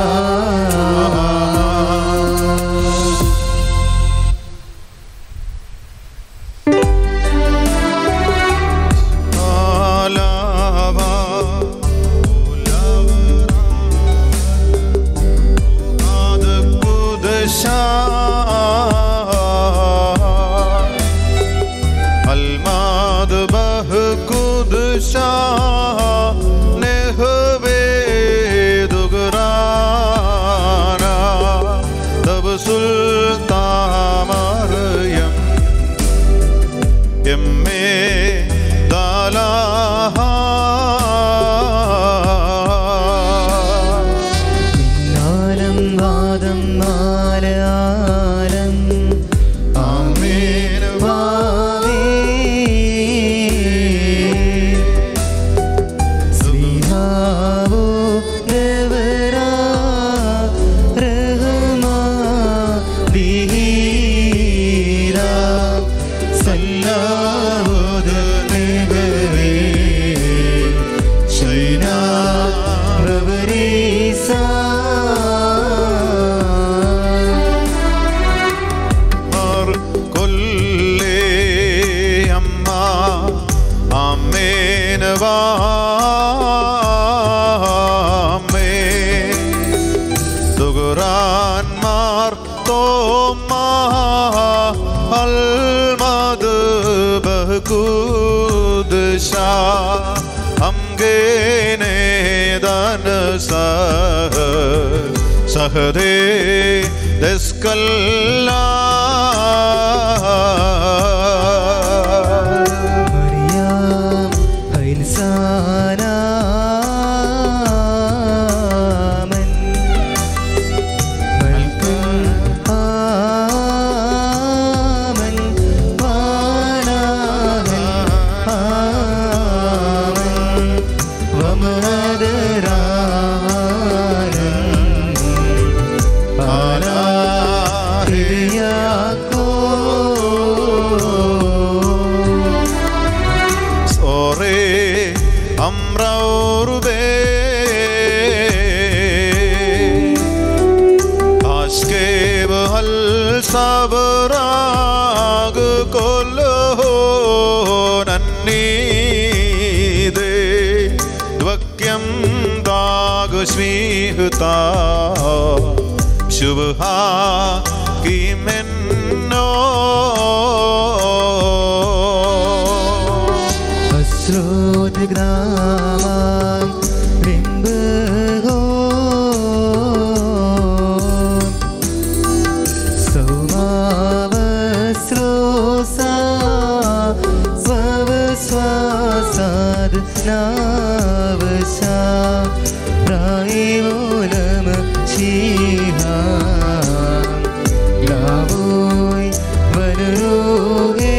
الماد به کدشا نهوه دگرا മെത്രാന്മാർ തോമാ അൽമദ് ബഹുദശ അംഗേനെ ദന സഹ സഹദേ ദസ്കല്ല മറിയാം ഹൈൽസാനാമൻ മൽക്കും ആമൻ വാനാമൻ ആമൻ വമദരാനൻ ആരാ സോറേ അമ്രൗറുബേ ആസ്കേവ് ഹൽ സബറാഗ് കൊല്ലഹോ നന്നീതേ ദ്വക്യം ദാഗ് സ്മീഹുതാ ശുഭഹാ കിമെന്നോ അശ്രോതഗ്രാമാം ബിംബഹോ സൗമാവസ്രോസാ സ്വവസ്വാസാദ് നാവശാ പ്രായോലമ ശീഹ ലാവോയ് വനരോഗേ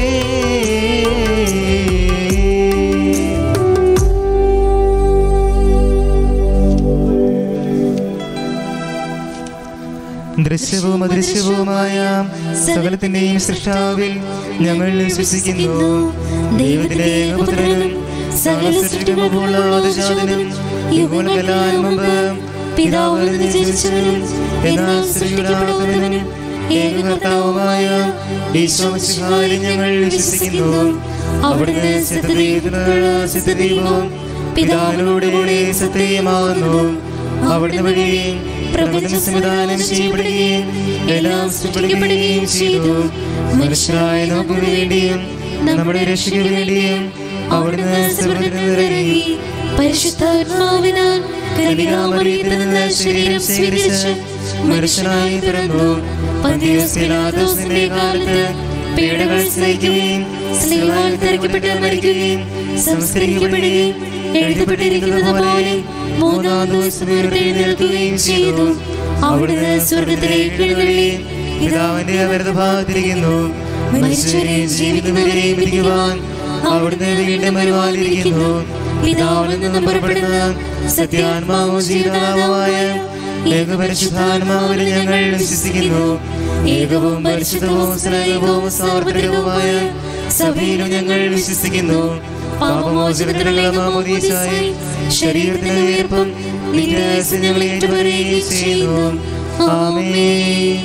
ദൃശ്യവും അദൃശ്യവുമായ സകലത്തിന്റെയും സൃഷ്ടാവിൽ ഞങ്ങൾ വിശ്വസിക്കുന്നു ദൈവത്തിന്റെ ഏകപുത്രനും സകല സൃഷ്ടിക്കുമ്പോഴുള്ള അതിജാതനും യുഗങ്ങളെല്ലാം മുമ്പ് പിതാവിൽ നിന്ന് ജനിച്ചവനും എന്നാൽ സൃഷ്ടിക്കപ്പെടാത്തവനും ഏകകർത്താവുമായ ഈശോമിശിഹായിൽ ഞങ്ങൾ വിശ്വസിക്കുന്നു അവിടുന്ന് സിദ്ധദൈവത്തിനുള്ള സിദ്ധദൈവവും പിതാവിനോട് കൂടെ സത്യമാകുന്നു അവിടുന്ന് വഴി പ്രപഞ്ചം സംവിധാനം ചെയ്യപ്പെടുകയും എല്ലാം സൃഷ്ടിക്കപ്പെടുകയും ചെയ്തു മനുഷ്യരായ നമുക്ക് വേണ്ടിയും നമ്മുടെ രക്ഷയ്ക്ക് വേണ്ടിയും അവിടുന്ന് സ്വർഗ്ഗത്തിൽ നിന്നിറങ്ങി പരിശുദ്ധാത്മാവിനാൽ കന്യകാമറിയത്തിൽ നിന്ന് ശരീരം സ്വീകരിച്ച് മനുഷ്യനായി പിറന്നു പന്തിയോസ് പിലാത്തോസിന്റെ കാലത്ത് പീഡകൾ സഹിക്കുകയും സ്ലീവാൽ തിരക്കപ്പെട്ട് മരിക്കുകയും സംസ്കരിക്കപ്പെടുകയും എഴുതപ്പെട്ടിരിക്കുന്നത് പോലെ മൂന്നാം ദിവസം ഉയർത്തെഴുന്നേൽക്കുകയും ചെയ്തു അവിടുന്ന് സ്വർഗത്തിലേക്ക് എഴുന്നള്ളി പിതാവിന്റെ അവരുടെ ഭാഗത്തിരിക്കുന്നു മനുഷ്യരെയും ജീവിക്കുന്നവരെയും വിധിക്കുവാൻ അവിടുന്ന് വീണ്ടും വരുവാനിരിക്കുന്നു പിതാവിൽ നിന്നും പുറപ്പെടുന്ന സത്യാത്മാവും ജീവനാമമായ ഏകപരിശുദ്ധാത്മാവിൽ ഞങ്ങൾ വിശ്വസിക്കുന്നു ഏകവും പരിശുദ്ധവും സ്നേഹവും സാർവത്രികവുമായ സഭയിലും ഞങ്ങൾ വിശ്വസിക്കുന്നു പാപമോചനത്തിനുള്ള മാമോദീസായി ശരീരത്തിന്റെ ഉയർപ്പും നിത്യാസം ഞങ്ങൾ ഏറ്റുപറയുകയും ചെയ്യുന്നു ആമേൻ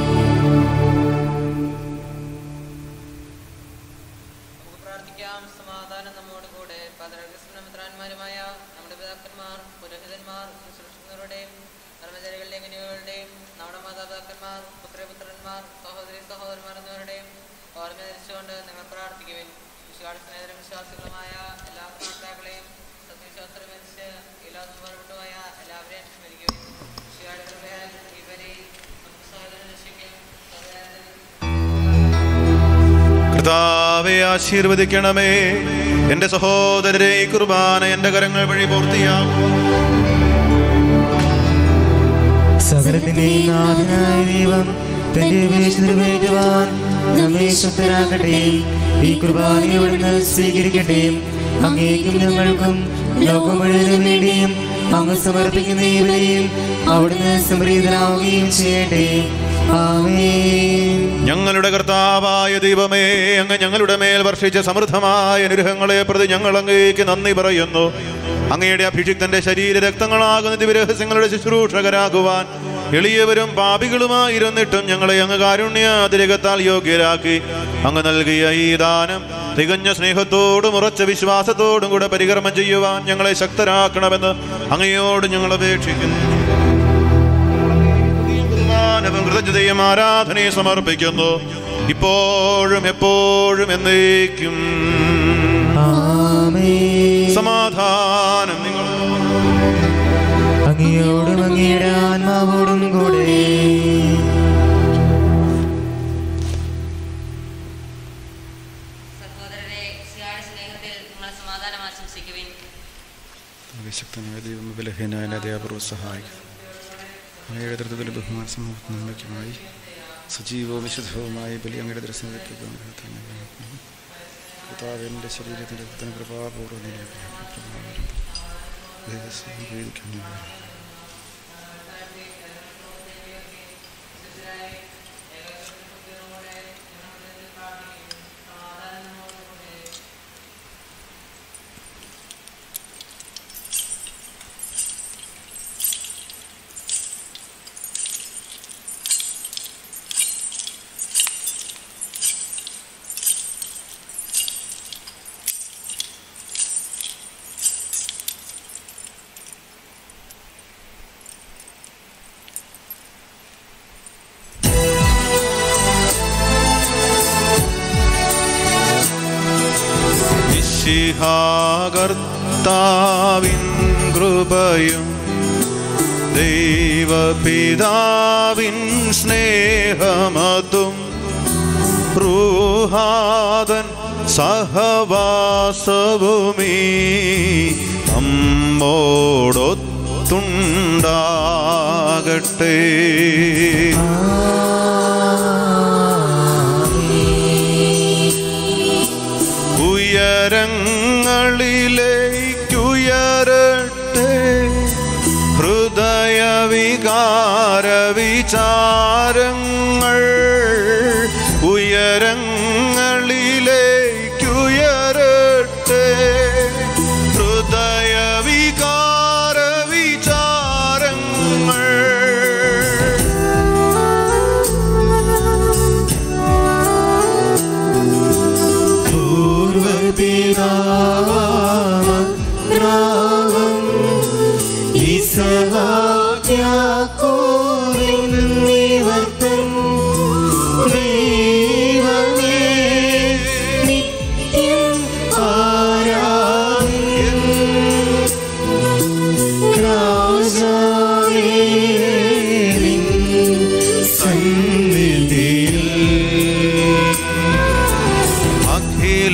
നമുക്ക് പ്രാർത്ഥിക്കാം സമാധാനം നമ്മോട് കൂടെ പത്രമാരുമായ നമ്മുടെ പിതാക്കന്മാർ പുരോഹിതന്മാർ ശുശ്രൂഷകരുടെയും കർമ്മചാരികളുടെയും കന്യകളുടെയും നമ്മുടെ മാതാപിതാക്കന്മാർ പുത്രപുത്രന്മാർ സഹോദരി സഹോദരന്മാർ എന്നിവരുടെയും ഓർമ്മ ധരിച്ചുകൊണ്ട് നിങ്ങൾ പ്രാർത്ഥിക്കുവിൻ വിശ്വാസ സ്നേഹിതരും വിശ്വാസികളുമായ എല്ലാ പ്രാർത്ഥനകളെയും സത്യവിശ്വാസം വെച്ച് ഈ ലോകം പുറപ്പെട്ടുപോയ എല്ലാവരെയും സ്മരിക്കുവിൻ വിശ്വാസികളുടെ ഇവരെയും നമുക്ക് സഹോദരൻ രക്ഷിക്കും സഹോദരൻ കർത്താവെ ആശീർവദിക്കണമേ എന്റെ സഹോദരരെ ഈ കുർബാന എന്റെ കരങ്ങൾ വഴി പൂർത്തിയാകും സകലത്തിന്റെയും നാഥനായ ദൈവം തന്റെ ഉപേക്ഷ നിറവേറ്റുവാൻ നമ്മെ ശക്തരാക്കട്ടെ ഈ കുർബാന ഇവിടുന്ന് സ്വീകരിക്കട്ടെ അങ്ങേക്കും ഞങ്ങൾക്കും ലോകം മുഴുവനും വേണ്ടിയും അങ്ങ് സമർപ്പിക്കുന്ന ഇവരെയും അവിടുന്ന് സമൃദ്ധനാവുകയും ചെയ്യട്ടെ ആമേൻ ഞങ്ങളുടെ കർത്താവായ ദൈവമേ അങ്ങ് ഞങ്ങളുടെ മേൽ വർഷിച്ച സമൃദ്ധമായ അനുഗ്രഹങ്ങളെ പ്രതി ഞങ്ങൾ അങ്ങേക്ക് നന്ദി പറയുന്നു അങ്ങയുടെ അഭിഷിക്തന്റെ ശരീര രക്തങ്ങളാകുന്ന ദിവരഹസ്യങ്ങളുടെ ശുശ്രൂഷകരാകുവാൻ എളിയവരും പാപികളുമായിരുന്നിട്ടും ഞങ്ങളെ അങ്ങ് കാരുണ്യാതിരകത്താൽ യോഗ്യരാക്കി അങ്ങ് നൽകിയ ഈ ദാനം തികഞ്ഞ സ്നേഹത്തോടും ഉറച്ച വിശ്വാസത്തോടും കൂടെ പരികർമ്മം ചെയ്യുവാൻ ഞങ്ങളെ ശക്തരാക്കണമെന്ന് അങ്ങയോട് ഞങ്ങൾ അപേക്ഷിക്കുന്നു കൃതജ്ഞതയും ആരാധനയും സമർപ്പിക്കുന്നു ഇപ്പോഴും എപ്പോഴും എന്നേക്കും ആമേൻ. സമാധാനം നിങ്ങൾ അങ്ങയോടും അങ്ങയുടെ ആത്മാവോടും കൂടെ സഹോദരരെ സിയാട് സ്നേഹത്തിൽ നിങ്ങൾ സമാധാനം ആശംസിക്കുവിൻ ശക്തനായ ദൈവം ബലഹീനായ അധ്യാപകർ സഹായിക്കും അങ്ങയുടെ നേതൃത്വത്തിൽ ബഹുമാന സമൂഹത്തിന് നന്മയ്ക്കുമായി സജീവവും വിശുദ്ധവുമായ ബലി അങ്ങയുടെ ദർശനം വയ്ക്കുക കർത്താവിൻ്റെ ശരീരത്തിൻ്റെ രക്തത്തിന് കൃപാപൂർവ്വം വേദിക്കുന്നു കർത്താവിൻ കൃപയും ദൈവപിതാവിൻ സ്നേഹമതും റൂഹാദൻ സഹവാസവുമീ നമ്മോടൊത്തുണ്ടാകട്ടെ ഉയരങ്ങളിലേക്കുയരട്ടെ ഹൃദയവികാര വിചാരങ്ങൾ ഉയരങ്ങളിലേക്കുയരട്ടെ ഹൃദയവികാര വിചാരങ്ങൾ പൂർവപിതാവാം ഇസഹാക്യാക്കോവിൻ നിവർത്തൻ ദൈവമേ നിത്യം ആരാധ്യൻ രാജാവേ നിൻ സന്നിധിയിൽ അഖില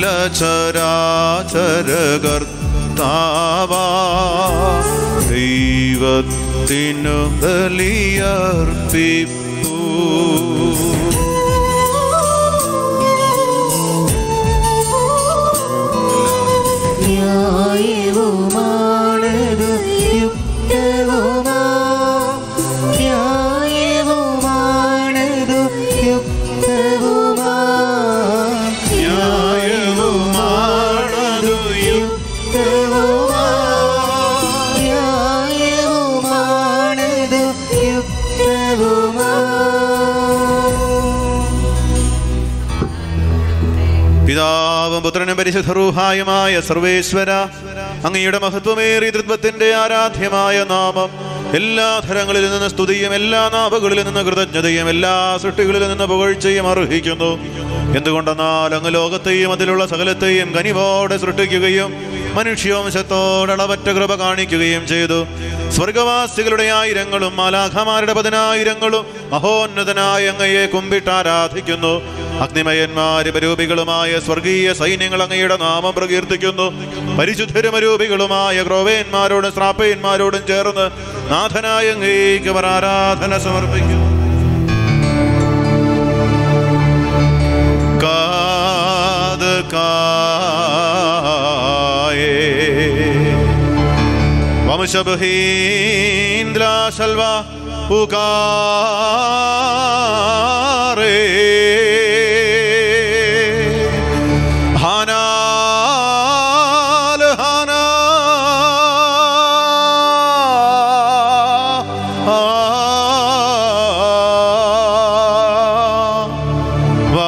ചരാചരകർത്താവാ ദൈവത്തിനു ബലിയർപ്പിപ്പൂ ന്യായവുമാണതു യുക്തവുമാ ന്യായവുമാണതു യുക്തവുമാ ന്യായവുമാണതു യുക്തവുമാ ന്യായവുമാണതു യുക്തവുമാ പിതാവും പുത്രനും പരിശുദ്ധറൂഹായുമായ സർവേശ്വര അങ്ങയുടെ മഹത്വമേറിയ തൃത്വത്തിന്റെ ആരാധ്യമായ നാമം എല്ലാ ധരങ്ങളിൽ നിന്ന് സ്തുതിയും എല്ലാ നാവുകളിൽ നിന്ന് കൃതജ്ഞതയും എല്ലാ സൃഷ്ടികളിൽ നിന്ന് പുകഴ്ചയും അർഹിക്കുന്നു എന്തുകൊണ്ടെന്നാൽ അങ്ങ് ലോകത്തെയും അതിലുള്ള സകലത്തെയും കനിവോടെ സൃഷ്ടിക്കുകയും മനുഷ്യവംശത്തോട് അളവറ്റ കൃപ കാണിക്കുകയും ചെയ്തു സ്വർഗവാസികളുടെ ആയിരങ്ങളും മാലാഖമാരുടെ പതിനായിരങ്ങളും മഹോന്നതനായ അങ്ങയെ കുമ്പിട്ട് ആരാധിക്കുന്നു അഗ്നിമയന്മാര് പരൂപികളുമായ സ്വർഗീയ സൈന്യങ്ങൾ അങ്ങയുടെ നാമം പ്രകീർത്തിക്കുന്നു പരിശുദ്ധരും അരൂപികളുമായ ക്രോവേന്മാരോടും ശ്രാപ്പയന്മാരോടും ചേർന്ന് നാഥനായ അങ്ങേക്ക് അവർ ആരാധന സമർപ്പിക്കുന്നു കാത് കായേ വംശബഹീന്ദ്ര ശൽവ പുകാരേ ഹാനാൽ ഹാനാ വാ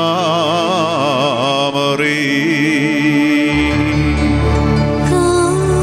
കാ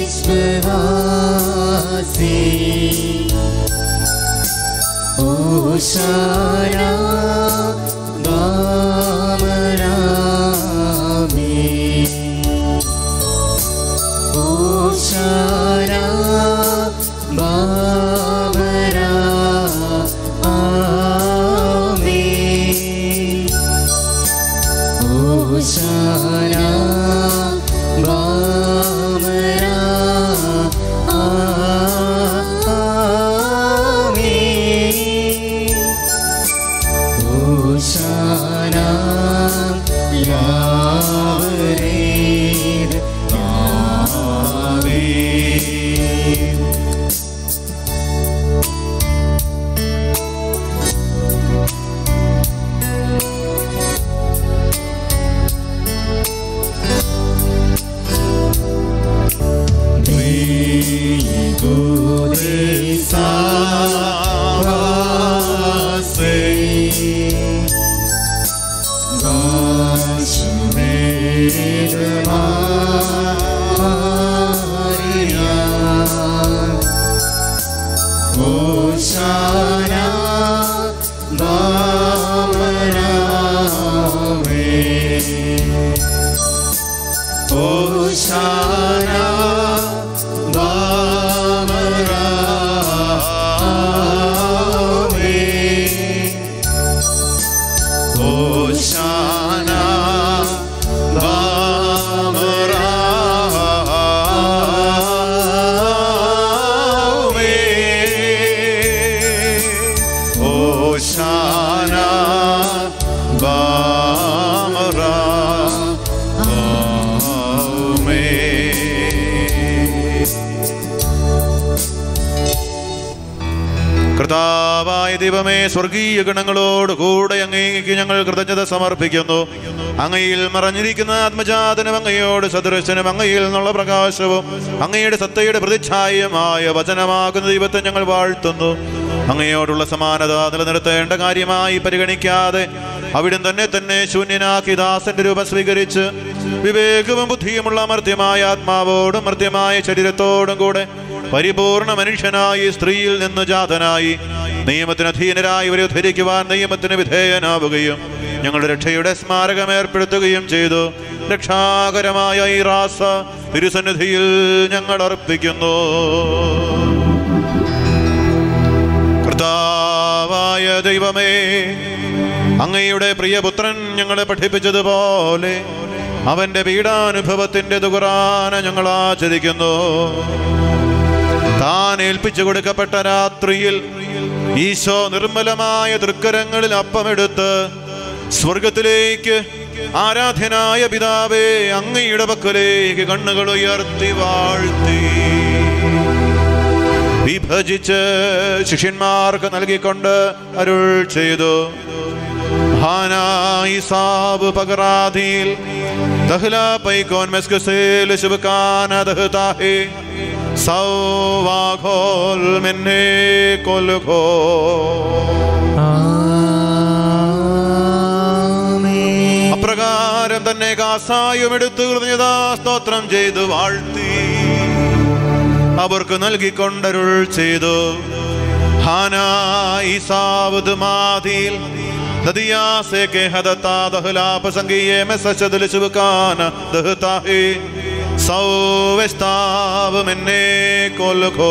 വിശ്വവാസി ഓശാന വാമരാമേ ഓശാന വാമരാമേ ഓശാന വാമരാ ആമേൻ ഓശാന യാവരേത് ആമേൻ കർത്താവായ ദൈവമേ സ്വർഗീയ ഗണങ്ങളോട് കൂടെ അങ്ങേക്ക് ഞങ്ങൾ കൃതജ്ഞത സമർപ്പിക്കുന്നു അങ്ങയിൽ മറഞ്ഞിരിക്കുന്ന ആത്മജാതനും അങ്ങയോട് സദൃശനും അങ്ങയിൽ നിന്നുള്ള പ്രകാശവും അങ്ങയുടെ സത്തയുടെ പ്രതിച്ഛായമായ വചനമാകുന്ന ദൈവത്തെ ഞങ്ങൾ വാഴ്ത്തുന്നു അങ്ങയോടുള്ള സമാനത നിലനിർത്തേണ്ട കാര്യമായി പരിഗണിക്കാതെ അവിടം തന്നെ തന്നെ ശൂന്യനാക്കി ദാസന്റെ രൂപം സ്വീകരിച്ച് വിവേകവും ബുദ്ധിയുമുള്ള മർത്യമായ ആത്മാവോടും മർത്യമായ ശരീരത്തോടും കൂടെ പരിപൂർണ മനുഷ്യനായി സ്ത്രീയിൽ നിന്ന് ജാതനായി നിയമത്തിന് അധീനരായി ഇവരെ ഉദ്ധരിക്കുവാൻ നിയമത്തിന് വിധേയനാവുകയും ഞങ്ങളുടെ രക്ഷയുടെ സ്മാരകം ഏർപ്പെടുത്തുകയും ചെയ്തു രക്ഷാകരമായ ഈ റാസ തിരുസന്നിധിയിൽ ഞങ്ങൾ അർപ്പിക്കുന്നു കർത്താവായ ദൈവമേ അങ്ങയുടെ പ്രിയപുത്രൻ ഞങ്ങളെ പഠിപ്പിച്ചതുപോലെ അവന്റെ പീഡാനുഭവത്തിന്റെ തുകുറാന ഞങ്ങൾ ആചരിക്കുന്നു താൻ ഏൽപ്പിച്ചു കൊടുക്കപ്പെട്ട രാത്രിയിൽ ഈശോ നിർമ്മലമായ തൃക്കരങ്ങളിൽ അപ്പമെടുത്ത് സ്വർഗത്തിലേക്ക് ആരാധ്യനായ പിതാവേ അങ്ങയുടെ പക്കലേക്ക് കണ്ണുകൾ ഉയർത്തി വാഴ്ത്തി വിഭജിച്ച് ശിഷ്യന്മാർക്ക് നൽകിക്കൊണ്ട് അരുൾ ചെയ്തു ഹാനായി സാബ് പകറാതിൽ ദഹ്ല പൈക്കോൻ മെസ്കസേൽ ശുഭകാന ദഹ്താഹേ സൗവാഖോൽ മെന്നെ കൊലുഖോ ആമേൻ അപ്രകാരം തന്നെ കാസായും എടുത്തു കൃതജ്ഞതാ സ്തോത്രം ചെയ്തു വാഴ്ത്തി അവർക്ക് നൽകിക്കൊണ്ടരുൾ ചെയ്തു ഹാനായി സാവത് മാതിൽ നദിയാസെ കെ ഹദത്താ ദഹ്ലാപ സംഗീയെ മെസ്സച്ചതിൽ ശുഭകാന ദഹ്താഹേ സൗവസ്താവ് മെന്നെ കൊലുഖോ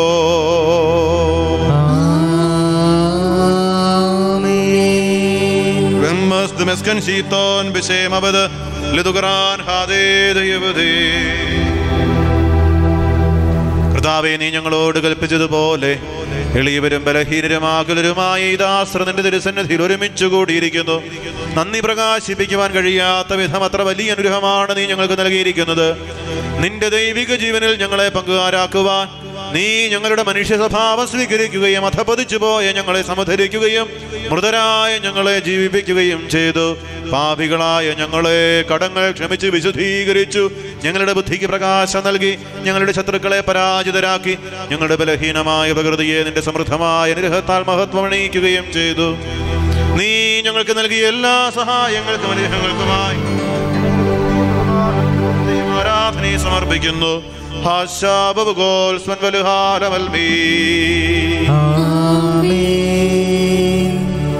ആമേൻ Vemmas de mesken shiton beshem abad lidugran hade ദൈവതേ കർത്താവെ നീ ഞങ്ങളോട് കൽപ്പിച്ചതുപോലെ എളിയവരും ബലഹീനരുമാകുലരുമായ ഈ ദാസ്ര നിന്റെ തിരുസന്നിധിയിൽ ഒരുമിച്ച് കൂടിയിരിക്കുന്നു നന്ദി പ്രകാശിപ്പിക്കുവാൻ കഴിയാത്ത വിധം അത്ര വലിയ അനുഗ്രഹമാണ് നീ ഞങ്ങൾക്ക് നൽകിയിരിക്കുന്നത് നിന്റെ ദൈവിക ജീവനിൽ ഞങ്ങളെ പങ്കുകാരാക്കുവാൻ നീ ഞങ്ങളുടെ മനുഷ്യ സ്വഭാവം സ്വീകരിക്കുകയും അധപതിച്ചു പോയ ഞങ്ങളെ സമധരിക്കുകയും മൃതരായ ഞങ്ങളെ ജീവിപ്പിക്കുകയും ചെയ്തു പാപികളായ ഞങ്ങളെ കടങ്ങൾ ക്ഷമിച്ച് വിശുദ്ധീകരിച്ചു ഞങ്ങളുടെ ബുദ്ധിക്ക് പ്രകാശം നൽകി ഞങ്ങളുടെ ശത്രുക്കളെ പരാജിതരാക്കി ഞങ്ങളുടെ ബലഹീനമായ പ്രകൃതിയെ നിന്റെ സമൃദ്ധമായ അനുഗ്രഹത്താൽ മഹത്വം അണിയിക്കുകയും ചെയ്തു നീ ഞങ്ങൾക്ക് നൽകിയ എല്ലാ സഹായങ്ങൾക്കും അനുഗ്രഹങ്ങൾക്കുമായി ആരാധനയെ സമർപ്പിക്കുന്നു ഹാശാബുഗോൽ സ്വൻവലുഹാലമൽമീ ആമേൻ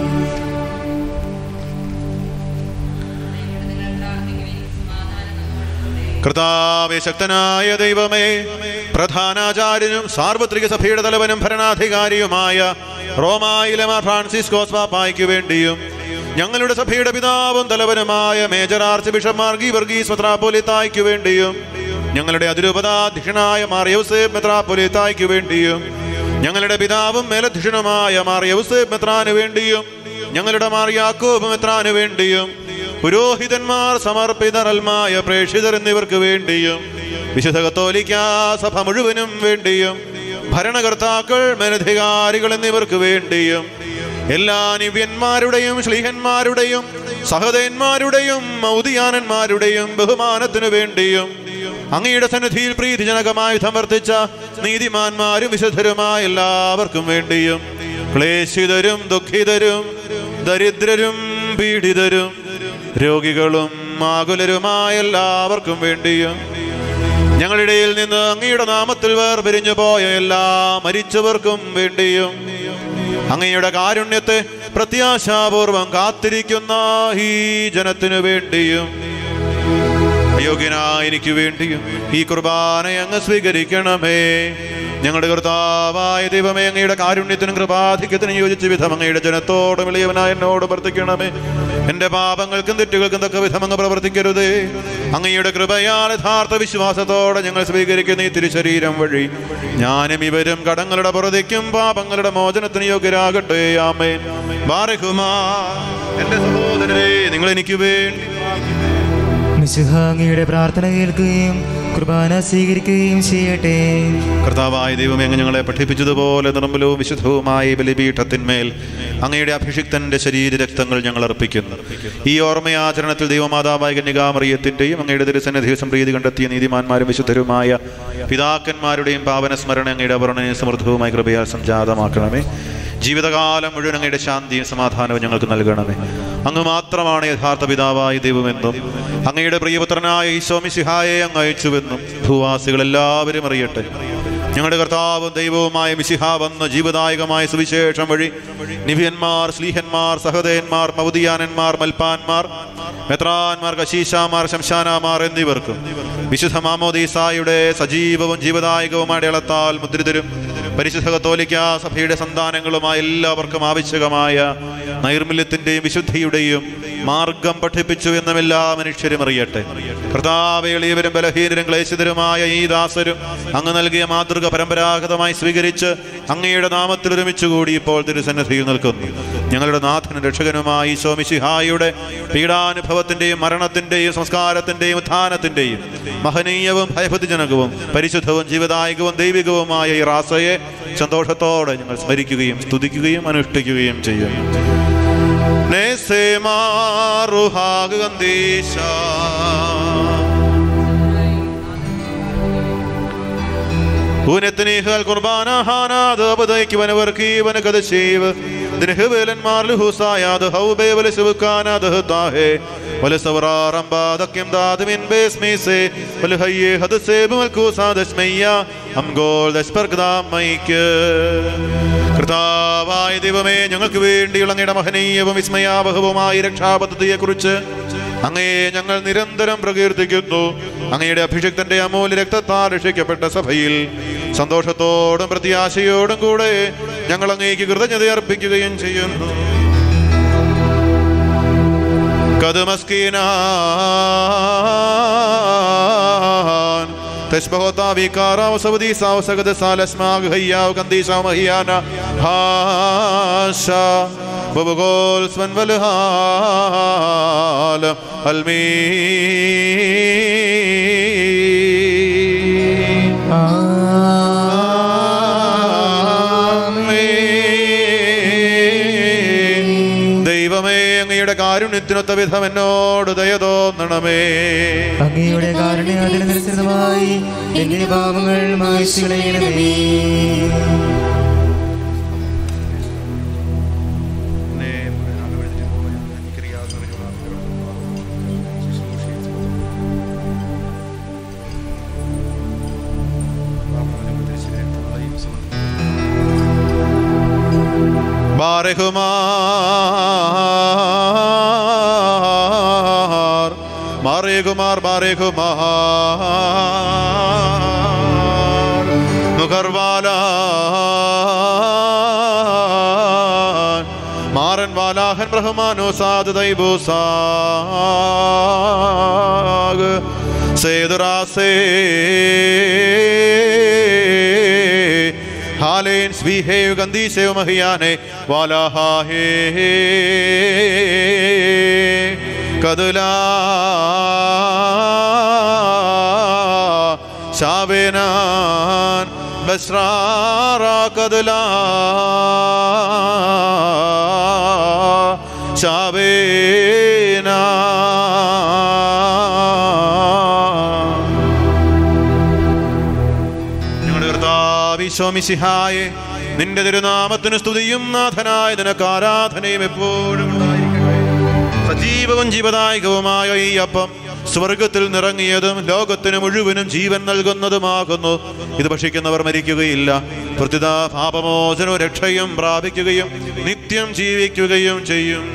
കർത്താവെ ശക്തനായ ദൈവമേ പ്രധാനാചാര്യനും സാർവത്രിക സഭയുടെ തലവനും ഭരണാധികാരിയുമായ റോമായിലെ മാർ ഫ്രാൻസിസ്കോസ് പാപ്പായ്ക്ക് വേണ്ടിയും ഞങ്ങളുടെ സഭയുടെ പിതാവും തലവനുമായ മേജർ ആർച്ച് ബിഷപ്പ് മാർഗി വർഗീസ് മെത്രാപ്പൊലിത്തായ്ക്ക് വേണ്ടിയും ഞങ്ങളുടെ അതിരൂപതാധ്യക്ഷനായ മാർ യൗസേബ് മെത്രാപ്പൊലിത്തായ്ക്ക് വേണ്ടിയും ഞങ്ങളുടെ പിതാവും മേലധ്യക്ഷനുമായ മാർ യൗസേബ് മെത്രാന് വേണ്ടിയും ഞങ്ങളുടെ മാർ യാക്കോബ് മെത്രാന് വേണ്ടിയും പുരോഹിതന്മാർ സമർപ്പിതരൽമായ പ്രേക്ഷിതർ എന്നിവർക്ക് വേണ്ടിയും വിശുദ്ധ കത്തോലിക്ക സഭ മുഴുവനും വേണ്ടിയും ഭരണകർത്താക്കൾ മേലധികാരികൾ എന്നിവർക്ക് വേണ്ടിയും എല്ലാ നിവ്യന്മാരുടെയും ശ്ലീഹന്മാരുടെയും സഹതന്മാരുടെയും മൗദിയാനന്മാരുടെയും ബഹുമാനത്തിനു വേണ്ടിയും അങ്ങയുടെ സന്നിധിയിൽ പ്രീതിജനകമായി സമർപ്പിച്ച നീതിമാന്മാരും വിശുദ്ധരുമായ എല്ലാവർക്കും വേണ്ടിയും ക്ലേശിതരും ദുഃഖിതരും ദരിദ്രരും പീഡിതരും രോഗികളും ആകുലരുമായ എല്ലാവർക്കും വേണ്ടിയും ഞങ്ങളുടെ ഇടയിൽ നിന്ന് അങ്ങയുടെ നാമത്തിൽ വേർപിരിഞ്ഞു പോയ എല്ലാ മരിച്ചവർക്കും വേണ്ടിയും അങ്ങയുടെ കാരുണ്യത്തെ പ്രത്യാശാപൂർവം കാത്തിരിക്കുന്ന ഈ ജനത്തിനു വേണ്ടിയും അയോഗ്യനായ എനിക്ക് വേണ്ടിയും ഈ കുർബാന അങ്ങ് സ്വീകരിക്കണമേ ഞങ്ങളുടെ കർത്താവായ ദൈവമേ അങ്ങയുടെ കാരുണ്യത്തിനും കൃപാധിക്യത്തിനും യോജിച്ച വിധം അങ്ങയുടെ ജനത്തോട് വിളിയവനായ എന്നോട് പ്രവർത്തിക്കണമേ എന്റെ പാപങ്ങൾക്കും തെറ്റുകൾക്കും തക്ക വിധം അങ്ങ് പ്രവർത്തിക്കരുതേ അങ്ങയുടെ കൃപയാൽ യഥാർത്ഥ വിശ്വാസത്തോടെ ഞങ്ങൾ സ്വീകരിക്കുന്ന ഈ തിരുശരീരം വഴി ഞാനും ഇവരും കടങ്ങളുടെ പുറത്തേക്കും പാപങ്ങളുടെ മോചനത്തിന് യോഗ്യരാകട്ടെ ആമേൻ ബാരകുമാ എന്റെ സഹോദരരെ നിങ്ങൾ എനിക്ക് വേണ്ടി മിശുഹ അങ്ങയുടെ പ്രാർത്ഥന കേൾക്കുകയും കുർബാന സ്വീകരിക്കുകയും ചെയ്യട്ടെ കർത്താവായ ദൈവമേ അങ്ങ് ഞങ്ങളെ പഠിപ്പിച്ചതുപോലെ നിർമ്മലവും വിശുദ്ധവുമായ ഈ ബലിപീഠത്തിന്മേൽ അങ്ങയുടെ അഭിഷിക്തന്റെ ശരീര രക്തങ്ങൾ ഞങ്ങൾ അർപ്പിക്കുന്നു ഈ ഓർമ്മയാചരണത്തിൽ ദൈവമാതാവായ കന്യകാമറിയത്തിന്റെയും അങ്ങയുടെ തിരുസന്നിധി സംപ്രീതി കണ്ടെത്തിയ നീതിമാന്മാരും വിശുദ്ധരുമായ പിതാക്കന്മാരുടെയും പാവന സ്മരണ അങ്ങയുടെ അപർണയും സമൃദ്ധവുമായ കൃപയാൽ സംജാതമാക്കണമേ ജീവിതകാലം മുഴുവൻ അങ്ങയുടെ ശാന്തിയും സമാധാനവും ഞങ്ങൾക്ക് നൽകണമേ അങ്ങ് മാത്രമാണ് യഥാർത്ഥ പിതാവായ ദൈവമെന്നും അങ്ങയുടെ പ്രിയപുത്രനായ ഈശോമിശിഹായെ അങ്ങ് അയച്ചുവെന്നും ഭൂവാസികൾ എല്ലാവരും അറിയട്ടെ ഞങ്ങളുടെ കർത്താവും ദൈവവുമായ മിശിഹ വന്ന ജീവദായകമായ സുവിശേഷം വഴി നിഭിയന്മാർ സ്ലീഹന്മാർ സഹോദയന്മാർ മൗദിയാനന്മാർ മൽപ്പാന്മാർ മെത്രാന്മാർ കശീശാമാർ ശംശാനാമാർ എന്നിവർക്കും വിശുദ്ധ മാമോദീസായുടെ സജീവവും ജീവദായകവുമായ അടയാളത്താൽ മുദ്രിതരും പരിശുദ്ധ കത്തോലിക്ക സഭയുടെ സന്താനങ്ങളുമായ എല്ലാവർക്കും ആവശ്യകമായ നൈർമല്യത്തിന്റെയും വിശുദ്ധിയുടെയും മാർഗം പഠിപ്പിച്ചു എന്നും എല്ലാ മനുഷ്യരും അറിയട്ടെ കർത്താവേളിയവരും ബലഹീനരും ക്ലേശിതരുമായ ഈ ദാസരും അങ്ങ് നൽകിയ മാതൃക പരമ്പരാഗതമായി സ്വീകരിച്ച് അങ്ങയുടെ നാമത്തിൽ ഒരുമിച്ച് കൂടി ഇപ്പോൾ തിരുസന്നിധിയിൽ നിൽക്കുന്നു ഞങ്ങളുടെ നാഥനും രക്ഷകനുമായി ഈശോമിശിഹായുടെ പീഡാനുഭവത്തിന്റെയും മരണത്തിന്റെയും സംസ്കാരത്തിന്റെയും ഉത്ഥാനത്തിന്റെയും മഹനീയവും ഭയഭക്തിജനകവും പരിശുദ്ധവും ജീവദായകവും ദൈവികവുമായ ഈ റാസയെ സന്തോഷത്തോടെ ഞങ്ങൾ സ്മരിക്കുകയും സ്തുതിക്കുകയും അനുഷ്ഠിക്കുകയും ചെയ്യും ഊനത്തിനീഹൽ കുർബാന ഹാനാദ് അബദയ്ക്ക് വനവർക്കി വനകഥ ശീവ് ദിനഹുവേലന്മാർ ലുഹുസായാത് ഹൗബേവല ശുഭക്കാനാദ് താഹേ വലസവറാറം ബാദക്യം ദാദമിൻ ബേസ്മീസേ വലഹയ്യേ ഹദസേബ് മൽക്കൂസാദസ്മയ്യ അംഗോൾ ദസ്പർഗദാമൈക്ക് കർത്താവായ ദൈവമേ ഞങ്ങൾക്ക് വേണ്ടിയുള്ള അങ്ങയുടെ മഹനീയവും വിസ്മയാവഹവുമായ രക്ഷാപദ്ധതിയെക്കുറിച്ച് അങ്ങയെ ഞങ്ങൾ നിരന്തരം പ്രകീർത്തിക്കുന്നു അങ്ങയുടെ അഭിഷിക്തന്റെ അമൂല്യ രക്തത്താൽ രക്ഷിക്കപ്പെട്ട സഭയിൽ സന്തോഷത്തോടും പ്രത്യാശയോടും കൂടെ ഞങ്ങൾ അങ്ങേക്ക് കൃതജ്ഞത അർപ്പിക്കുകയും ചെയ്യുന്നു കതുമസ്കീനാൻ تشبه بكارا وسوديسا وسقد سالس ما هيا وكنديسا ومهيانا هاشا وبقول سمن والهال المين ആമേൻ. ദൈവമേ അങ്ങയുടെ കാരുണ്യത്തിനൊത്ത വിധം എന്നോട് ദയ തോന്നണമേ അങ്ങയുടെ കാരുണ്യാതിനനുസൃതമായി എന്റെ പാപങ്ങൾ മായ്ച്ചു കളയണമേ ബാരകുമാർ മാറേകുമാർ ബാരകുമാർ മുഖർവാല മാറൻ വാലാഹൻ റഹ്മാനോ സാദ് ദൈബോസാഗ് സേതുറാസേ ഹാലേൻ സ്വീഹേയു ഗന്ധീസേയു മഹിയാനെ വാലാഹാഹേ കതുലാ ശാവേനാൻ ബസ്രാറ കതുലാ ശാവേനാ ഞങ്ങളുടെ കർത്താവിശ്വമിസിഹായെ നിന്റെ തിരുനാമത്തിന് സ്തുതിയും നാഥനായ നിനക്ക് ആരാധനയും എപ്പോഴും ഉണ്ടായിരിക്കട്ടെ സജീവവും ജീവദായകവുമായ ഈ അപ്പം സ്വർഗത്തിൽ നിറങ്ങിയതും ലോകത്തിന് മുഴുവനും ജീവൻ നൽകുന്നതുമാകുന്നു ഇത് ഭക്ഷിക്കുന്നവർ മരിക്കുകയില്ല പ്രത്യുത പാപമോചനവും രക്ഷയും പ്രാപിക്കുകയും നിത്യം ജീവിക്കുകയും ചെയ്യും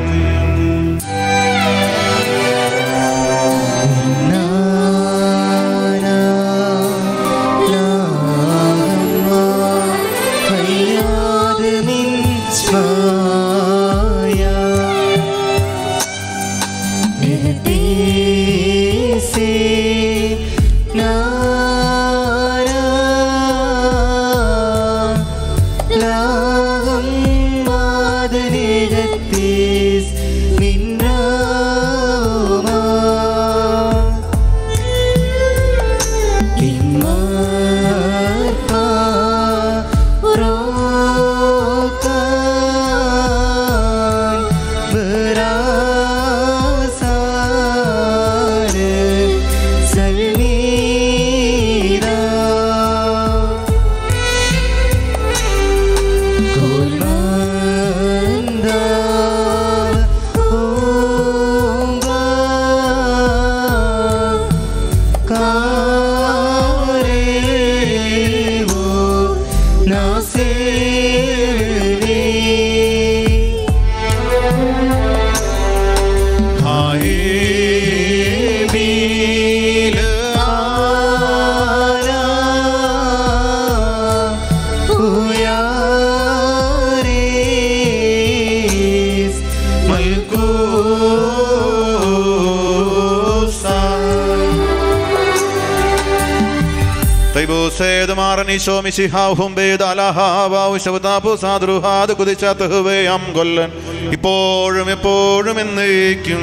കൊല്ലൻ ഇപ്പോഴും എപ്പോഴും എന്നേക്കും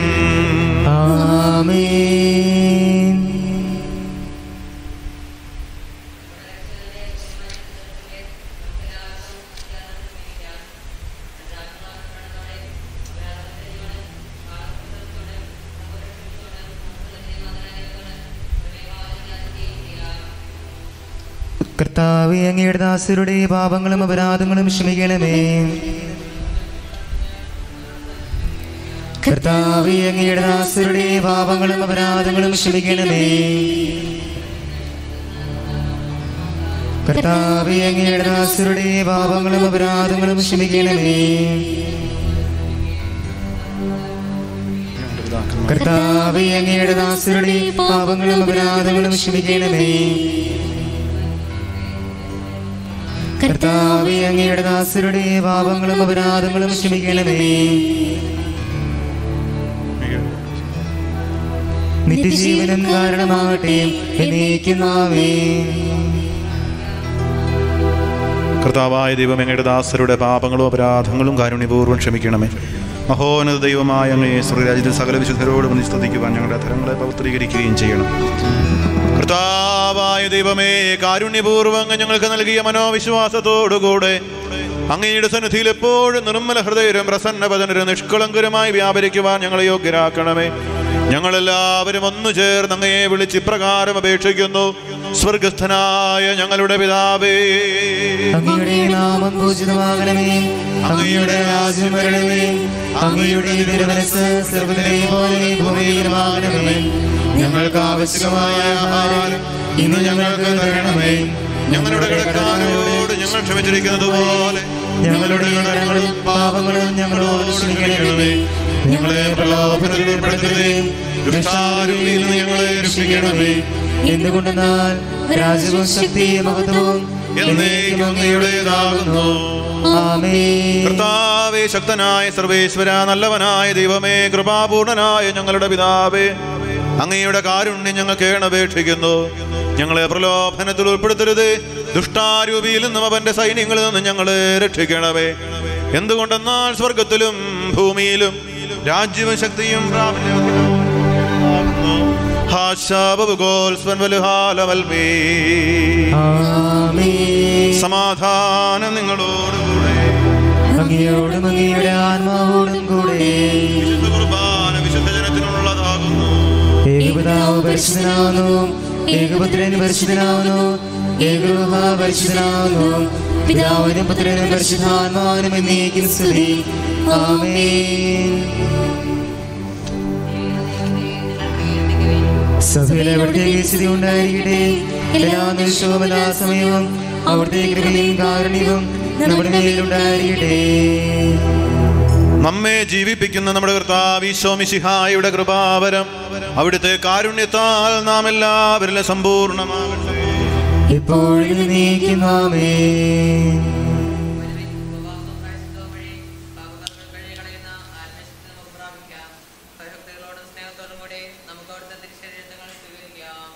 ആമേൻ കർത്താവെ അങ്ങയുടെ ദാസരുടെ പാപങ്ങളും അപരാധങ്ങളും ക്ഷമിക്കണമേ കർത്താവെ അങ്ങയുടെ ദാസരുടെ പാപങ്ങളും അപരാധങ്ങളും ക്ഷമിക്കണമേ കർത്താവെ അങ്ങയുടെ ദാസരുടെ പാപങ്ങളും അപരാധങ്ങളും ക്ഷമിക്കണമേ ഞങ്ങളുടെ പിതാക്കന്മാർ കർത്താവെ അങ്ങയുടെ ദാസരുടെ പാപങ്ങളും അപരാധങ്ങളും ക്ഷമിക്കണമേ കർത്താവെ അങ്ങയുടെ ദാസരുടെ പാപങ്ങളും അപരാധങ്ങളും ക്ഷമിക്കണമേ നിത്യജീവനം കാരണമാകട്ടെ എന്നേക്കുന്നാവേ കർത്താവായ ദൈവം ഞങ്ങളുടെ ദാസരുടെ പാപങ്ങളും അപരാധങ്ങളും കാരുണ്യപൂർവ്വം ക്ഷമിക്കണമേ മഹോന്നത ദൈവമായ അങ്ങയെ സ്വർഗരാജ്യത്തിൽ സകല വിശുദ്ധരോട് വന്ന് സ്തുതിക്കുവാൻ ഞങ്ങളുടെ തരങ്ങളെ പവിത്രീകരിക്കുകയും ചെയ്യണം കർത്താവായ ദൈവമേ കാരുണ്യപൂർവ്വം അങ്ങ് ഞങ്ങൾക്ക് നൽകിയ മനോവിശ്വാസത്തോടുകൂടെ അങ്ങയുടെ സന്നിധിയിൽ എപ്പോഴും നിർമ്മല ഹൃദയരും പ്രസന്നപതനരും നിഷ്കളങ്കരുമായി വ്യാപരിക്കുവാൻ ഞങ്ങളെ യോഗ്യരാക്കണമേ ഞങ്ങളെല്ലാവരും ഒന്നു ചേർന്ന് അങ്ങയെ വിളിച്ച് ഇപ്രകാരം അപേക്ഷിക്കുന്നു സ്വർഗസ്ഥനായ ഞങ്ങളുടെ പിതാവേ അങ്ങയുടെ നാമം പൂജിതമാകണമേ അങ്ങയുടെ രാജ്യം വരണമേ അങ്ങയുടെ തിരുമനസ് സർവ്വതിലെ പോലെ ഭൂമിയിലുമാകണമേ ഞങ്ങൾക്ക് ആവശ്യമായ ആഹാരം ഇന്ന് ഞങ്ങൾക്ക് തരണമേ ഞങ്ങളുടെ കടക്കാരോട് ഞങ്ങൾ ക്ഷമിച്ചിരിക്കുന്നത് പോലെ ഞങ്ങളുടെ കടങ്ങളും പാപങ്ങളും ഞങ്ങളോട് ക്ഷമിക്കണമേ ഞങ്ങളെ പ്രലോഭനത്തിൽ ഉൾപ്പെടുത്തരുതേ ദുഷ്ടാരൂപിയിൽ നിന്ന് ഞങ്ങളെ രക്ഷിക്കണമേ എന്തുകൊണ്ടെന്നാൽ രാജ്യവും ശക്തിയും മഹത്വവും എന്നേക്കും അങ്ങയുടേതാകുന്നു ആമേൻ കർത്താവേ ശക്തനായ സർവേശ്വര നല്ലവനായ ദൈവമേ കൃപാപൂർണനായ ഞങ്ങളുടെ പിതാവേ അങ്ങയുടെ കാരുണ്യം ഞങ്ങൾ കേണപേക്ഷിക്കുന്നു ഞങ്ങളെ പ്രലോഭനത്തിൽ ഉൾപ്പെടുത്തരുത് ദുഷ്ടാരൂപിയിൽ നിന്നും അവന്റെ സൈന്യങ്ങളിൽ നിന്നും ഞങ്ങളെ രക്ഷിക്കണമേ എന്തുകൊണ്ടെന്നാൽ സ്വർഗത്തിലും ഭൂമിയിലും രാജ്യവും ശക്തിയും പ്രാബല്യവും ആകുന്നു. ഹാശാബുഗോൽസ്വൻ വലുഹാലവൽമേ. ആമേൻ സമാധാനം നിങ്ങളോടുകൂടെ അങ്ങയോടും അങ്ങയുടെ ആത്മാവോടും കൂടെ വിശുദ്ധ കുർബാന വിശുദ്ധ ജനത്തിനുള്ളതാകുന്നു ഏകപിതാവ് പരിശുദ്ധനാവുന്നു ഏകപുത്രൻ പരിശുദ്ധനാവുന്നു ഏകരൂഹ പരിശുദ്ധനാവുന്നു പിതാവിനും പുത്രനും പരിശുദ്ധാത്മാവിനും എന്നേക്കും സ്തുതി ആമേൻ സഭയിലെ അവിടുത്തെ സ്ഥിതി ഉണ്ടായിരിക്കട്ടെ എല്ലാ നിമിഷവും എല്ലാ സമയവും അവിടുത്തെ കൃപയും കാരുണ്യവും നമ്മുടെ മേലുണ്ടായിരിക്കട്ടെ നമ്മെ ജീവിപ്പിക്കുന്ന നമ്മുടെ കർത്താവ് ഈശോമിശിഹായുടെ കൃപാവരം അവിടുത്തെ കാരുണ്യത്താൽ നാം എല്ലാവരിലും സമ്പൂർണ്ണമാകട്ടെ ഇപ്പോഴും നീക്കുന്നു ആമേൻ ഭയഭക്തികളോടും സ്നേഹത്തോടും കൂടി നമുക്ക് അവിടുത്തെ തിരിച്ചറിയങ്ങൾ സ്വീകരിക്കാം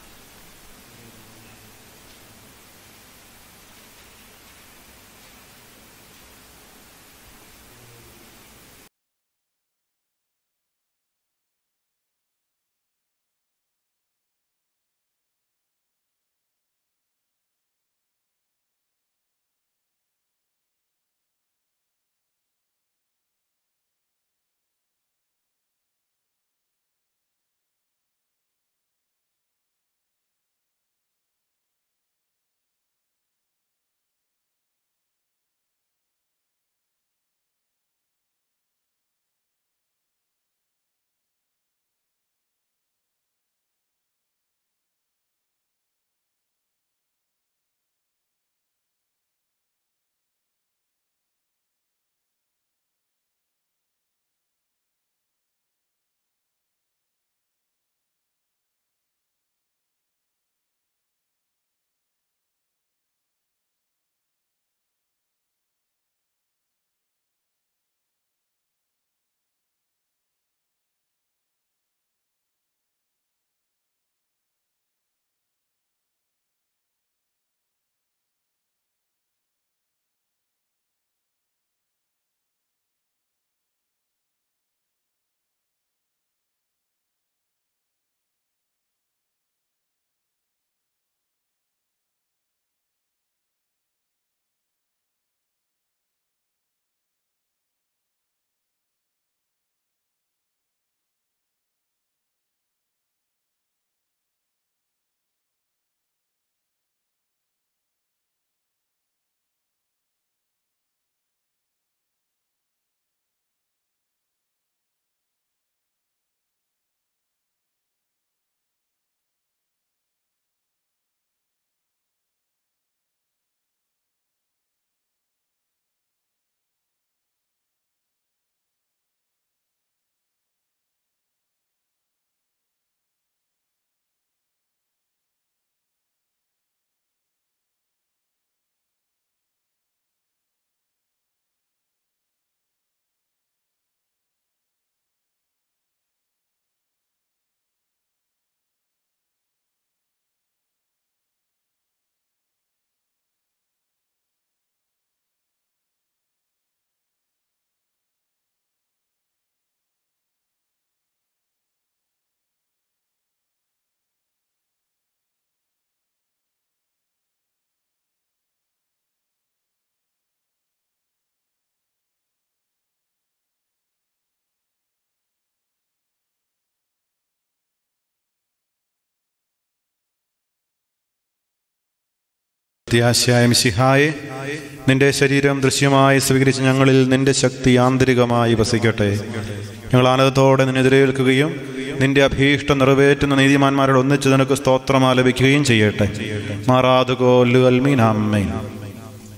പ്രത്യാശയായ മിശിഹായെ നിന്റെ ശരീരം ദൃശ്യമായി സ്വീകരിച്ച് ഞങ്ങളിൽ നിന്റെ ശക്തി ആന്തരികമായി വസിക്കട്ടെ ഞങ്ങൾ ആനന്ദത്തോടെ നിന്നെതിരേൽക്കുകയും നിന്റെ അഭീഷ്ടം നിറവേറ്റുന്ന നീതിമാന്മാരോട് ഒന്നിച്ച് നിനക്ക് സ്തോത്രം ആലപിക്കുകയും ചെയ്യട്ടെ മാറാതുകോല്ലു അൽമീൻ അമ്മേ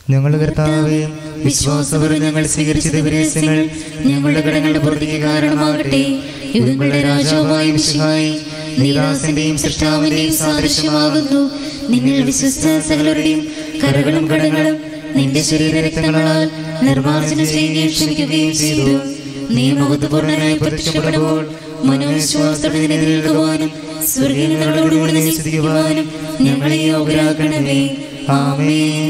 ഞങ്ങളുടെ കർത്താവേ വിശ്വാസപൂർവ്വം ഞങ്ങൾ സ്വീകരിച്ചത് രഹസ്യങ്ങൾ ഞങ്ങളുടെ കടങ്ങളുടെ പൂർത്തിക്ക് കാരണമാകട്ടെ യുഗങ്ങളുടെ രാജാവായ വിശുഹായി നീദാസന്റെയും സൃഷ്ടാവിന്റെയും സാദൃശ്യമാകുന്നു നിങ്ങൾ വിശ്വസ്ത സകലരുടെയും കരകളും കടങ്ങളും നിന്റെ ശരീരരക്തങ്ങളാൽ നിർമ്മാർജ്ജനം ചെയ്യുകയും ക്ഷമിക്കുകയും ചെയ്തു നീ മുഖത്തുപൂർണനായി പ്രത്യക്ഷപ്പെടുമ്പോൾ മനോവിശ്വാസത്തോടെ നിന്നെ നിൽക്കുവാനും സ്വർഗീയങ്ങളോടുകൂടി നിന്നെ സ്തുതിക്കുവാനും ഞങ്ങളെ യോഗ്യരാക്കണമേ ആമേൻ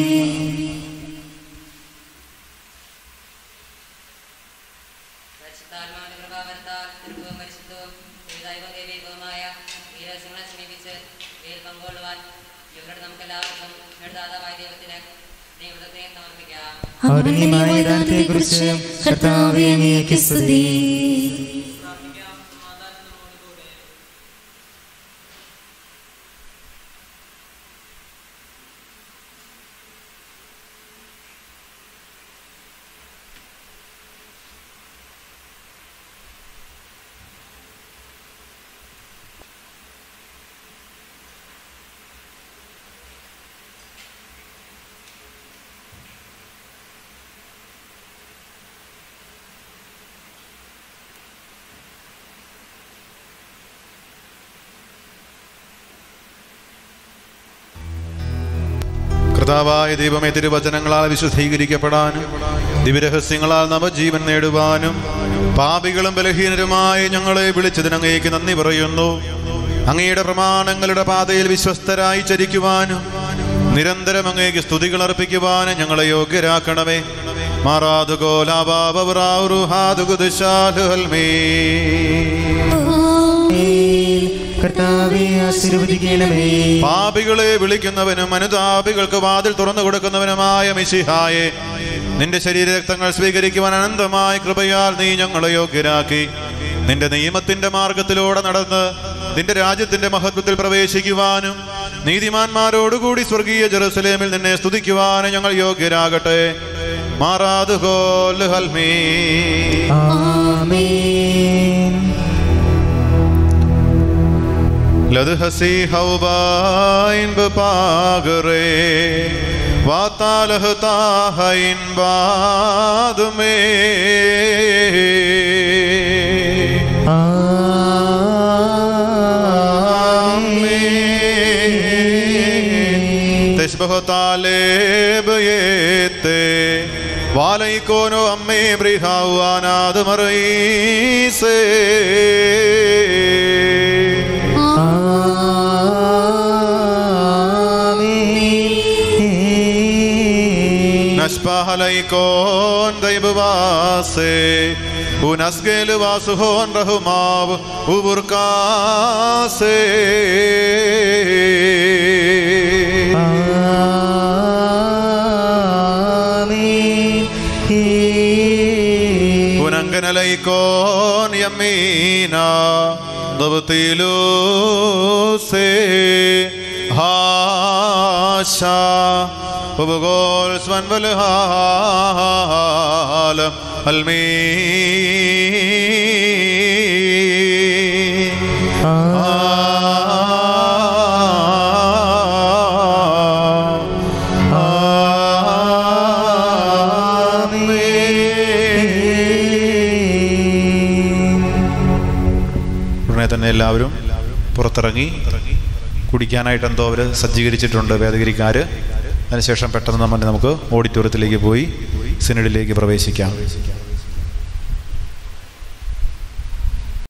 പരിശുദ്ധാത്മാവിന്റെ പ്രഭാവത്താൽ ദുർഗവും പരിശുദ്ധവും ദൈവവും ദൈവികവുമായ ഈ രഹസ്യങ്ങളെ സമീപിച്ച് ഇതിൽ പങ്കുകൊള്ളുവാൻ ഇവരുടെ നമുക്കെല്ലാവർക്കും എഴുതാതാവായ ദൈവത്തിന് ദൈവത്തെ സമർപ്പിക്കാം അവരുണ്യമായ ദാനത്തെക്കുറിച്ച് കർത്താവേ അങ്ങേക്ക് സ്തുതി കർത്താവായ ദൈവമേ തിരുവചനങ്ങളാൽ വിശുദ്ധീകരിക്കപ്പെടാനും ദിവ്യരഹസ്യങ്ങളാൽ നവജീവൻ നേടുവാനും പാപികളും ബലഹീനരുമായി ഞങ്ങളെ വിളിച്ചതിന് അങ്ങേക്ക് നന്ദി പറയുന്നു അങ്ങയുടെ പ്രമാണങ്ങളുടെ പാതയിൽ വിശ്വസ്തരായി ചരിക്കുവാനും നിരന്തരം അങ്ങേക്ക് സ്തുതികൾ അർപ്പിക്കുവാനും ഞങ്ങളെ യോഗ്യരാക്കണമേ മാറാതുകോലാബാബറാറുഹാദുകുദിശാലുഹൽമേ കർത്താവേ ആശീർവദിക്കണമേ പാപികളെ വിളിക്കുന്നവനും അനുതാപികൾക്ക് വാതിൽ തുറന്നു കൊടുക്കുന്നവനുമായ മിശിഹായെ നിന്റെ ശരീരരക്തങ്ങൾ സ്വീകരിക്കുവാൻ അനന്തമായ കൃപയാൽ നീ ഞങ്ങളെ യോഗ്യരാക്കി നിന്റെ നിയമത്തിന്റെ മാർഗത്തിലൂടെ നടന്ന് നിന്റെ രാജ്യത്തിന്റെ മഹത്വത്തിൽ പ്രവേശിക്കുവാനും നീതിമാന്മാരോടുകൂടി സ്വർഗീയ ജെറുസലേമിൽ നിന്നെ സ്തുതിക്കുവാനും ഞങ്ങൾ യോഗ്യരാകട്ടെ മാറാതുകോൽ ഹൽമീ ആമേൻ ലദ്ഹസി ഹൗബായിൻ ബപാഗറേ വാതാലഹ താഹൈൻ ബാദുമേ തശ്ബഹ താലേബ് യേത്തെ വാലൈക്കോനോ അമ്മേ ബ്രിഹാവാനാദ് മറീസേ ആമേൻ നശ്പഹലൈക്കോൻ ദൈവവാസേ ഉനസ്കേൽ വാസുഹോൻ റഹുമാവ് ഉബുർക്കാസേ പുനങ്കനലൈക്കോൻ യമീന ദബത്തിലൂസേ ഹാശ ഉപഗോൾ സ്വൻവൽഹാലം അൽമീ ഉടനെ തന്നെ എല്ലാവരും പുറത്തിറങ്ങി കുടിക്കാനായിട്ട് എന്തോ അവർ സജ്ജീകരിച്ചിട്ടുണ്ട് വേദഗിരിക്കാർ അതിനുശേഷം പെട്ടെന്ന് നമ്മൾ നമുക്ക് ഓഡിറ്റോറിയത്തിലേക്ക് പോയി സിനഡിലേക്ക് പ്രവേശിക്കാം